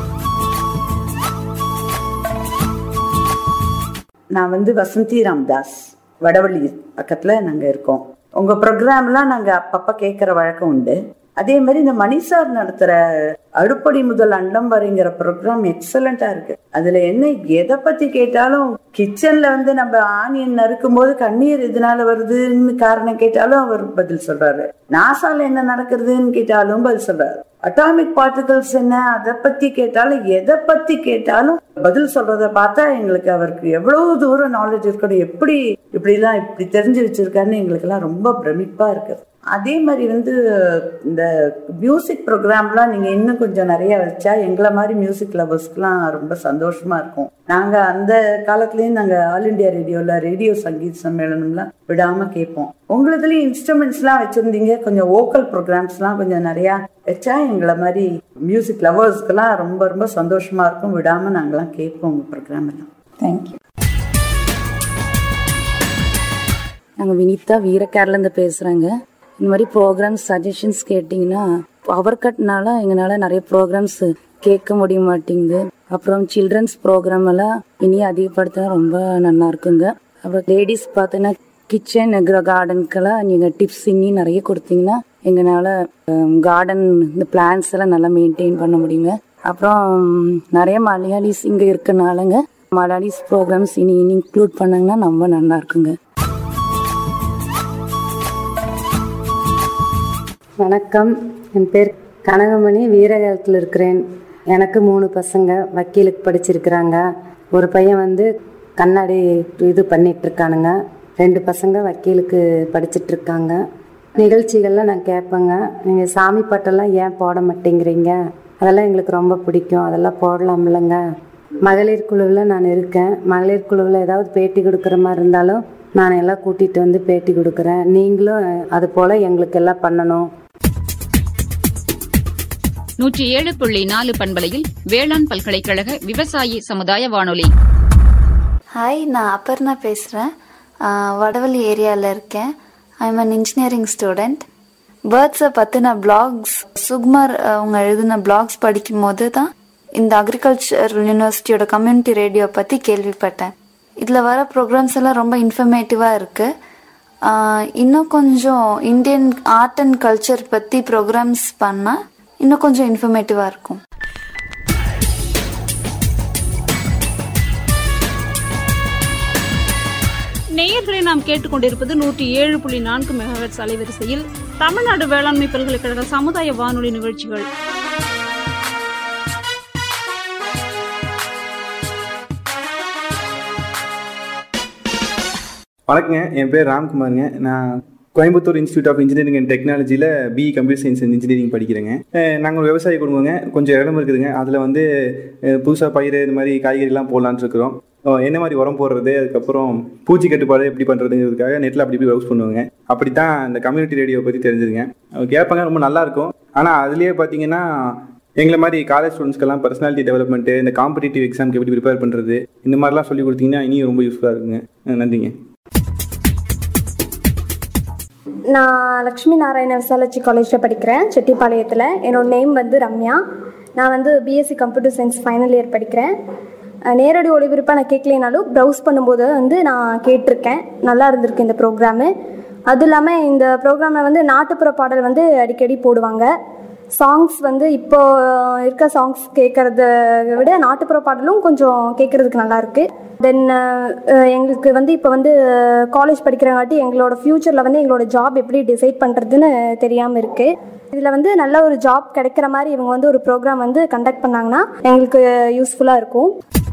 நான் வந்து வசந்தி ராம்தாஸ் வடவள்ளி பக்கத்தில் நாங்கள் இருக்கோம் உங்கள் ப்ரோக்ராம்லாம் நாங்கள் அப்பப்போ கேட்குற வழக்கம் உண்டு அதே மாதிரி இந்த மணி சார் நடத்துகிற அடுப்படி முதல் அண்டம் வரைங்கிற ப்ரோக்ராம் எக்ஸலண்ட்டாக இருக்கு அதில் என்ன எதை பற்றி கேட்டாலும் கிச்சனில் வந்து நம்ம ஆனியன் நறுக்கும் போது கண்ணீர் இதனால வருதுன்னு காரணம் கேட்டாலும் அவர் பதில் சொல்றாரு நாசால என்ன நடக்கிறதுன்னு கேட்டாலும் பதில் சொல்றாரு அட்டாமிக் பார்ட்டிகல்ஸ் என்ன அதை பத்தி கேட்டாலும் எதை பத்தி கேட்டாலும் பதில் சொல்றத பார்த்தா எங்களுக்கு அவருக்கு எவ்வளவு தூரம் நாலேஜ் இருக்கணும் எப்படி இப்படிலாம் இப்படி தெரிஞ்சு வச்சிருக்காருன்னு எங்களுக்கு எல்லாம் ரொம்ப பிரமிப்பா இருக்கு அதே மாதிரி வந்து இந்த மியூசிக் ப்ரோக்ராம்லாம் நீங்க இன்னும் கொஞ்சம் நிறைய வச்சா எங்களை மாதிரி மியூசிக் லவர்ஸ்க்குலாம் ரொம்ப சந்தோஷமா இருக்கும் நாங்க அந்த காலத்துலயும் நாங்க ஆல் இண்டியா ரேடியோல ரேடியோ சங்கீத் சம்மேளனம்லாம் விடாம கேட்போம் உங்களுதுலயும் இன்ஸ்ட்ருமெண்ட்ஸ்லாம் வச்சிருந்தீங்க கொஞ்சம் வோக்கல் ப்ரோக்ராம்ஸ்லாம் கொஞ்சம் நிறைய வச்சா எங்களை மாதிரி மியூசிக் லவர்ஸ்க்கெல்லாம் ரொம்ப ரொம்ப சந்தோஷமா இருக்கும் விடாம நாங்கெல்லாம் கேட்போம் உங்க ப்ரோக்ராம் எல்லாம் தேங்க்யூ
நாங்கள் வினிதா வீரக்கேர்லேருந்து பேசுகிறேங்க இந்த மாதிரி ப்ரோக்ராம்ஸ் சஜஷன்ஸ் கேட்டிங்கன்னா பவர் கட்னால எங்களால் நிறைய ப்ரோக்ராம்ஸ் கேட்க முடிய மாட்டேங்குது அப்புறம் சில்ட்ரன்ஸ் ப்ரோக்ராம் எல்லாம் இனி அதிகப்படுத்தினா ரொம்ப நல்லா இருக்குங்க அப்புறம் லேடிஸ் பார்த்தீங்கன்னா கிச்சன் கார்டனுக்கெல்லாம் நீங்கள் டிப்ஸ் இனி நிறைய கொடுத்தீங்கன்னா எங்களால் கார்டன் இந்த பிளான்ஸ் எல்லாம் நல்லா மெயின்டைன் பண்ண முடியுங்க அப்புறம் நிறைய மலையாளிஸ் இங்கே இருக்கனாலங்க மலையாளிஸ் ப்ரோக்ராம்ஸ் இனி இனி இன்க்ளூட் பண்ணாங்கன்னா ரொம்ப நல்லா இருக்குங்க
வணக்கம் என் பேர் கனகமணி வீரகாலத்தில் இருக்கிறேன் எனக்கு மூணு பசங்க வக்கீலுக்கு படிச்சிருக்கிறாங்க ஒரு பையன் வந்து கண்ணாடி இது பண்ணிட்டு இருக்கானுங்க ரெண்டு பசங்க வக்கீலுக்கு படிச்சிட்டு இருக்காங்க நிகழ்ச்சிகள்லாம் நான் கேட்பேங்க நீங்கள் சாமி பாட்டெல்லாம் ஏன் போட மாட்டேங்கிறீங்க அதெல்லாம் எங்களுக்கு ரொம்ப பிடிக்கும் அதெல்லாம் போடலாம்லங்க மகளிர் குழுவில் நான் இருக்கேன் மகளிர் குழுவில் ஏதாவது பேட்டி கொடுக்குற மாதிரி இருந்தாலும் நான் எல்லாம் கூட்டிகிட்டு வந்து பேட்டி கொடுக்குறேன் நீங்களும் அது போல் எங்களுக்கு எல்லாம் பண்ணணும்
நூற்றி ஏழு புள்ளி நாலு பண்பலையில் வேளாண் பல்கலைக்கழக விவசாயி சமுதாய வானொலி
ஹாய் நான் அப்பர்ணா பேசுகிறேன் வடவள்ளி ஏரியாவில் இருக்கேன் ஐம் அன் இன்ஜினியரிங் ஸ்டூடெண்ட் பேர்ட்ஸை பற்றின பிளாக்ஸ் சுகுமார் அவங்க எழுதின பிளாக்ஸ் படிக்கும் போது தான் இந்த அக்ரிகல்ச்சர் யூனிவர்சிட்டியோட கம்யூனிட்டி ரேடியோ பற்றி கேள்விப்பட்டேன் இதில் வர ப்ரோக்ராம்ஸ் எல்லாம் ரொம்ப இன்ஃபர்மேட்டிவாக இருக்குது இன்னும் கொஞ்சம் இந்தியன் ஆர்ட் அண்ட் கல்ச்சர் பற்றி ப்ரோக்ராம்ஸ் பண்ணால் இன்னும் கொஞ்சம் இன்ஃபர்மேட்டிவாக இருக்கும்
நேயர்களை நாம் கேட்டுக்கொண்டிருப்பது நூற்றி ஏழு புள்ளி நான்கு மெகாஹெட்ஸ் அலைவரிசையில் தமிழ்நாடு வேளாண்மை பல்கலைக்கழக சமுதாய வானொலி நிகழ்ச்சிகள்
வணக்கங்க என் பேர் ராம்குமாருங்க நான் Coimbatore institute of engineering and டெக்னாலஜியில் பிஇ கம்ப்யூட்டர் சயின்ஸ் அண்ட் இன்ஜினியரிங் படிக்கிறேங்க நாங்கள் ஒரு விவசாய குடும்பங்க கொஞ்சம் இடம் இருக்குதுங்க அதில் வந்து புதுசாக பயிர் இந்த மாதிரி காய்கறிலாம் போடலான்னு இருக்கிறோம் என்ன மாதிரி உரம் போடுறது அதுக்கப்புறம் பூச்சி கட்டுப்பாடு எப்படி பண்ணுறதுங்கிறதுக்காக நெட்டில் அப்படி இப்படி ப்ரௌஸ் பண்ணுவாங்க அப்படி தான் இந்த கம்யூனிட்டி ரேடியோ பற்றி தெரிஞ்சுதுங்க கேட்பாங்க ரொம்ப நல்லா இருக்கும் ஆனால் அதுலேயே பார்த்தீங்கன்னா எங்களை மாதிரி காலேஜ் ஸ்டூடெண்ட்ஸ்க்கெல்லாம் பர்சனாலிட்டி டெவலப்மெண்ட்டு இந்த காம்படிட்டிவ் எக்ஸாமுக்கு எப்படி ப்ரிப்பேர் பண்ணுறது இந்த மாதிரிலாம் சொல்லி கொடுத்தீங்கன்னா இனியும் ரொம்ப யூஸ்ஃபுல்லாக இருக்குங்க நன்றிங்க
நான் லக்ஷ்மி நாராயண விசாலட்சி காலேஜில் படிக்கிறேன் செட்டிப்பாளையத்தில் என்னோட நேம் வந்து ரம்யா நான் வந்து BSc computer science final year படிக்கிறேன் நேரடி ஒளிபரப்பாக நான் கேட்கலைனாலும் ப்ரௌஸ் பண்ணும்போது வந்து நான் கேட்டிருக்கேன் நல்லா இருந்திருக்கு இந்த ப்ரோக்ராமு அதுவும் இல்லாமல் இந்த ப்ரோக்ராமில் வந்து நாட்டுப்புற பாடல் வந்து அடிக்கடி போடுவாங்க சாங்ஸ் வந்து இப்போ இருக்க சாங்ஸ் கேட்குறத விட நாட்டுப்புற பாடலும் கொஞ்சம் கேட்குறதுக்கு நல்லா இருக்கு தென் எங்களுக்கு வந்து இப்போ வந்து காலேஜ் படிக்கிறங்காட்டி எங்களோட ஃப்யூச்சரில் வந்து எங்களோட ஜாப் எப்படி டிசைட் பண்ணுறதுன்னு தெரியாமல் இருக்குது இதில் வந்து நல்ல ஒரு ஜாப் கிடைக்கிற மாதிரி இவங்க வந்து ஒரு ப்ரோக்ராம் வந்து கண்டக்ட் பண்ணாங்கன்னா எங்களுக்கு யூஸ்ஃபுல்லாக இருக்கும்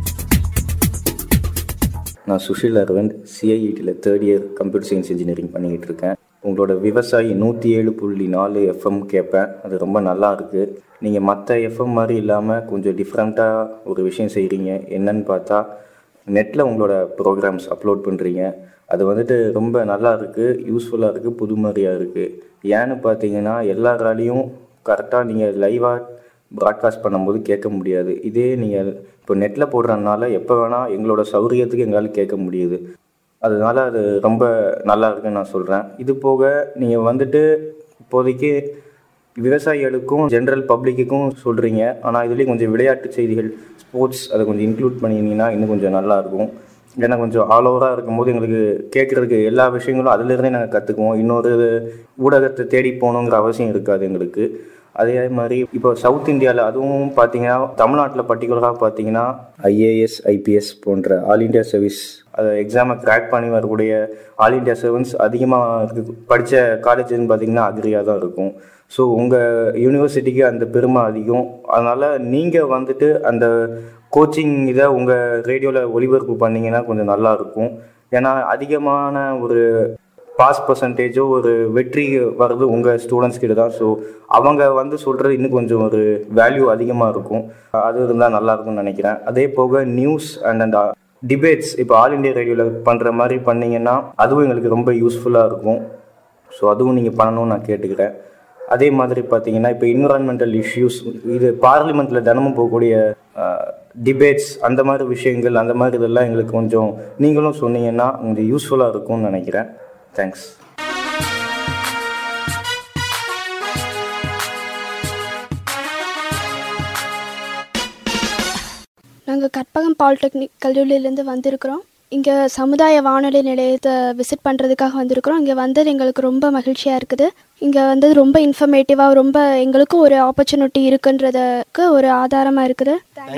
நான் சுஷில் அரவிந்த் சிஐஇடியில் third year computer science engineering பண்ணிக்கிட்டு இருக்கேன் உங்களோட விவசாயி நூற்றி ஏழு புள்ளி நாலு எஃப்எம் கேட்பேன் அது ரொம்ப நல்லா இருக்குது நீங்கள் மற்ற எஃப்எம் மாதிரி இல்லாமல் கொஞ்சம் டிஃப்ரெண்ட்டாக ஒரு விஷயம் செய்கிறீங்க என்னன்னு பார்த்தா நெட்டில் உங்களோட ப்ரோக்ராம்ஸ் அப்லோட் பண்ணுறீங்க அது வந்துட்டு ரொம்ப நல்லா இருக்குது யூஸ்ஃபுல்லாக இருக்குது புது மாதிரியாக இருக்குது ஏன்னு பார்த்தீங்கன்னா எல்லாராலையும் கரெக்டாக நீங்கள் லைவாக ப்ராட்காஸ்ட் பண்ணும்போது கேட்க முடியாது இதே நீங்கள் இப்போ நெட்டில் போடுறதுனால எப்போ வேணால் எங்களோட சௌரியத்துக்கு எங்களால் கேட்க முடியுது அதனால அது ரொம்ப நல்லா இருக்குன்னு நான் சொல்கிறேன் இது போக நீங்கள் வந்துட்டு இப்போதைக்கு விவசாயிகளுக்கும் ஜென்ரல் பப்ளிக்குக்கும் சொல்கிறீங்க ஆனால் இதுலேயும் கொஞ்சம் விளையாட்டு செய்திகள் ஸ்போர்ட்ஸ் அதை கொஞ்சம் இன்க்ளூட் பண்ணியிருந்தீங்கன்னா இன்னும் கொஞ்சம் நல்லாயிருக்கும் ஏன்னா கொஞ்சம் ஆல் ஓவராக இருக்கும்போது எங்களுக்கு கேட்குறதுக்கு எல்லா விஷயங்களும் அதுலேருந்தே நாங்கள் கற்றுக்குவோம் இன்னொரு ஊடகத்தை தேடி போகணுங்கிற அவசியம் இருக்காது எங்களுக்கு அதே மாதிரி இப்போ சவுத் இந்தியாவில் அதுவும் பார்த்தீங்கன்னா தமிழ்நாட்டில் பர்டிகுலராக பார்த்தீங்கன்னா ஐஏஎஸ் ஐபிஎஸ் போன்ற ஆல் இந்தியா சர்வீஸ் அதை எக்ஸாமை கிராக் பண்ணி வரக்கூடிய ஆல் இந்தியா சர்வன்ஸ் அதிகமாக இருக்கு படித்த காலேஜ்னு பார்த்தீங்கன்னா அக்ரியாக தான் இருக்கும் ஸோ உங்கள் யூனிவர்சிட்டிக்கு அந்த பெருமை அதிகம் அதனால் நீங்கள் வந்துட்டு அந்த கோச்சிங் இதை உங்கள் ரேடியோவில் ஒளிபரப்பு பண்ணீங்கன்னா கொஞ்சம் நல்லா இருக்கும் ஏன்னா அதிகமான ஒரு பாஸ் பர்சன்டேஜோ ஒரு வெற்றி வர்றது உங்கள் ஸ்டூடெண்ட்ஸ் கிட்ட தான் ஸோ அவங்க வந்து சொல்கிறது இன்னும் கொஞ்சம் ஒரு வேல்யூ அதிகமாக இருக்கும் அது இருந்தால் நல்லா இருக்கும்னு நினைக்கிறேன் அதே போக நியூஸ் அண்ட் அந்த டிபேட்ஸ் இப்போ ஆல் இண்டியா ரேடியோவில் பண்ணுற மாதிரி பண்ணீங்கன்னா அதுவும் எங்களுக்கு ரொம்ப யூஸ்ஃபுல்லாக இருக்கும் ஸோ அதுவும் நீங்கள் பண்ணணும்னு நான் கேட்டுக்கிறேன் அதே மாதிரி பார்த்தீங்கன்னா இப்போ என்விரான்மெண்டல் இஷ்யூஸ் இது பார்லிமெண்ட்டில் தினமும் போகக்கூடிய டிபேட்ஸ் அந்த மாதிரி விஷயங்கள் அந்த மாதிரி இதெல்லாம் எங்களுக்கு கொஞ்சம் நீங்களும் சொன்னீங்கன்னா கொஞ்சம் யூஸ்ஃபுல்லாக இருக்கும்னு நினைக்கிறேன் தேங்க்ஸ்
நாங்கள் கற்பகம் பாலிடெக்னிக் கல்லூரியிலேருந்து வந்திருக்கிறோம் இங்கே சமுதாய வானொலி நிலையத்தை விசிட் பண்ணுறதுக்காக வந்திருக்கிறோம் இங்கே வந்தது எங்களுக்கு ரொம்ப மகிழ்ச்சியாக இருக்குது இங்கே வந்தது ரொம்ப இன்ஃபர்மேட்டிவாக ரொம்ப எங்களுக்கும் ஒரு ஆப்பர்ச்சுனிட்டி இருக்குன்றதுக்கு ஒரு ஆதாரமாக இருக்குது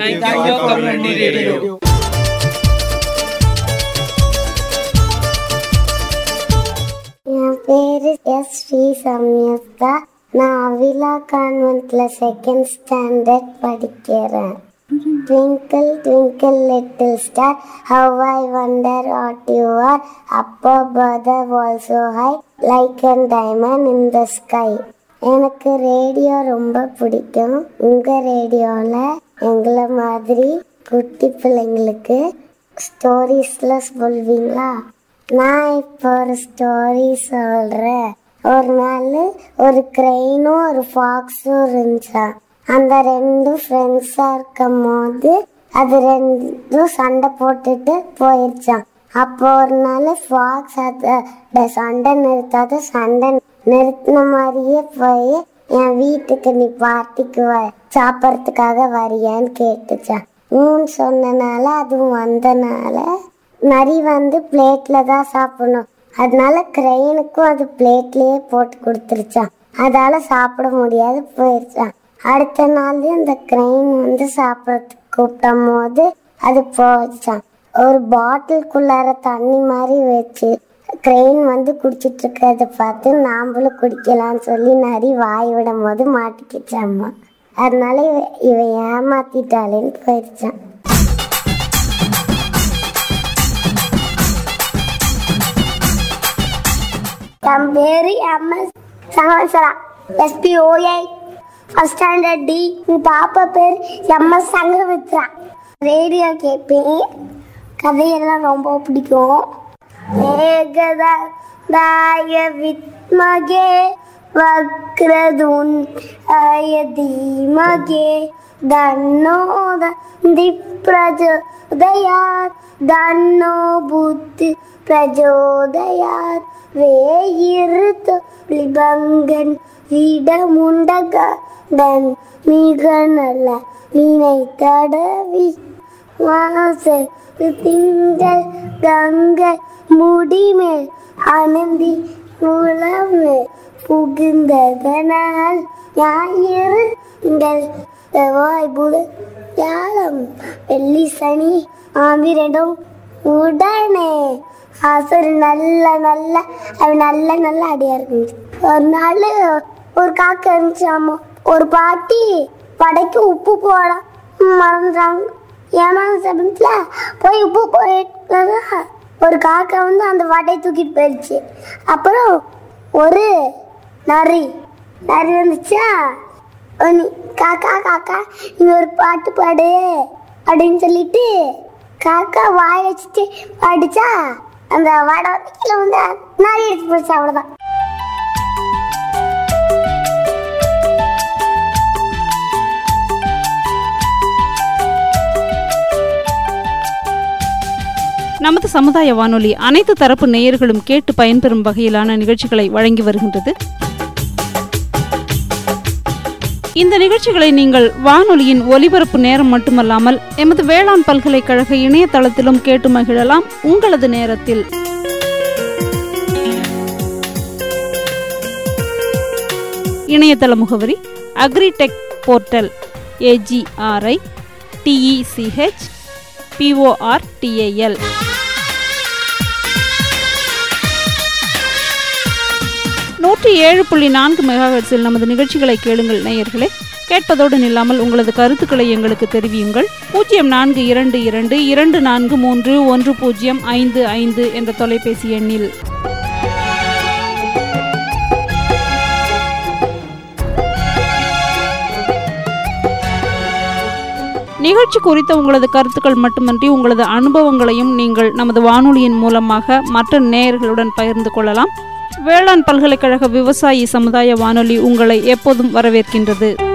என் பேரு எஸ் ஸ்ரீ சம்யுக்தா நான் அவிலா கான்வென்ட்ல செகண்ட் ஸ்டாண்டர்ட் படிக்கிறேன் twinkle twinkle little star how I wonder what you are up above பதர் also high like and diamond in the sky எனக்கு ரேடியோ ரொம்ப பிடிக்கும் உங்கள் ரேடியோவில் எங்களை மாதிரி குட்டி பிள்ளைங்களுக்கு ஸ்டோரிஸ்லாம் சொல்வீங்களா நான் இப்போ ஒரு ஸ்டோரி சொல்கிறேன் ஒரு நாள் ஒரு க்ரெயினும் ஒரு ஃபாக்ஸும் இருந்துச்சான் அந்த ரெண்டும் ஃப்ரெண்ட்ஸாக இருக்கும் போது அது ரெண்டும் சண்டை போட்டுட்டு போயிடுச்சான் அப்போ ஒரு நாள் ஃபாக்ஸ் அதை சண்டை நிறுத்தாத சண்டை நிறுத்தின மாதிரியே போய் என் வீட்டுக்கு நீ பார்ட்டிக்கு வ சாப்பிட்றதுக்காக வரியான்னு கேட்டுச்சான் ஊன்னு சொன்னனால அதுவும் வந்தனால நரி வந்து பிளேட்டில் தான் சாப்பிடணும் அதனால கிரெயினுக்கும் அது பிளேட்லேயே போட்டு கொடுத்துருச்சான் அதால சாப்பிட முடியாது போயிடுச்சான் அடுத்த நாள்லயும் அந்த கிரெயின் வந்து சாப்பிட்றதுக்கு கூப்பிடும் போது அது போச்சான் ஒரு பாட்டிலுக்குள்ளார தண்ணி மாதிரி வச்சு கிரெயின் வந்து குடிச்சிட்டு இருக்கிறத பார்த்து நாம்பளும் குடிக்கலாம்னு சொல்லி நரி வாய் விடும் போது மாட்டிக்கிச்சாம்மா அதனால இவ இவ ஏமாத்திட்டாளேன்னு போயிடுச்சான்
என் பேரு எம்எஸ் சங்கவசரா SPOA first standard T N பாப்பா பேர் எம்எஸ் சங்கமித்ரா ரேடியோ கேட்பேன் கதையெல்லாம் ரொம்ப பிடிக்கும் ஏகதா தாய வித்மகே வக்ரதுன் ஆய தீமகே தன்னோத பிரஜோதயாத் தன்னோ புத்தி பிரஜோதயாத் வேயிறுத்து லிபங்கன் இடமுண்டகடன் மிக நல்ல வினை தடவி வாச திங்கள் கங்கை முடிமேல் அனந்தி உளமே புகுந்ததனால் ஞாயிறு திங்கள் செவ்வாய் புதன் வியாழம் வெள்ளி சனி ஆமிரண்டும் உடனே ஆசர் நல்ல நல்ல அது நல்ல நல்ல அடியா இருந்துச்சு ஒரு நாள் ஒரு காக்கா இருந்துச்சாமா ஒரு பாட்டி படைக்கு உப்பு போட மறந்துறாங்க ஏமான சமயத்துல போய் உப்பு போயிட்டு ஒரு காக்கா வந்து அந்த வடையை தூக்கிட்டு போயிடுச்சு அப்புறம் ஒரு நரி நரி வந்துச்சா நீ காக்கா காக்கா நீ ஒரு பாட்டு பாடு அப்படின்னு சொல்லிட்டு காக்கா வாய் வச்சுட்டு பாடிச்சா அந்த வடை வந்து கீழே வந்து நரி எடுத்து போச்சு அவ்வளோதான்
நமது சமுதாய வானொலி அனைத்து தரப்பு நேயர்களும் கேட்டு பயன்பெறும் வகையிலான நிகழ்ச்சிகளை வழங்கி வருகின்றது இந்த நிகழ்ச்சிகளை நீங்கள் வானொலியின் ஒலிபரப்பு நேரம் மட்டுமல்லாமல் எமது வேளாண் பல்கலைக்கழக இணையதளத்திலும் கேட்டு மகிழலாம் உங்களது நேரத்தில் இணையதள முகவரி agritech portal AGRI TECH PORTAL நூற்றி ஏழு புள்ளி நான்கு மெகாஹெட்ஸில் நமது நிகழ்ச்சிகளை கேளுங்கள் நேயர்களே கேட்பதோடு நில்லாமல் உங்களது கருத்துக்களை எங்களுக்கு தெரிவியுங்கள் பூஜ்ஜியம் நான்கு இரண்டு இரண்டு இரண்டு நான்கு மூன்று ஒன்று பூஜ்ஜியம் ஐந்து ஐந்து என்ற தொலைபேசி எண்ணில் நிகழ்ச்சி குறித்த உங்களது கருத்துக்கள் மட்டுமன்றி உங்களது அனுபவங்களையும் நீங்கள் நமது வானொலியின் மூலமாக மற்ற நேயர்களுடன் பகிர்ந்து கொள்ளலாம் வேளாண் பல்கலைக்கழக விவசாயி சமுதாய வானொலி உங்களை எப்போதும் வரவேற்கின்றது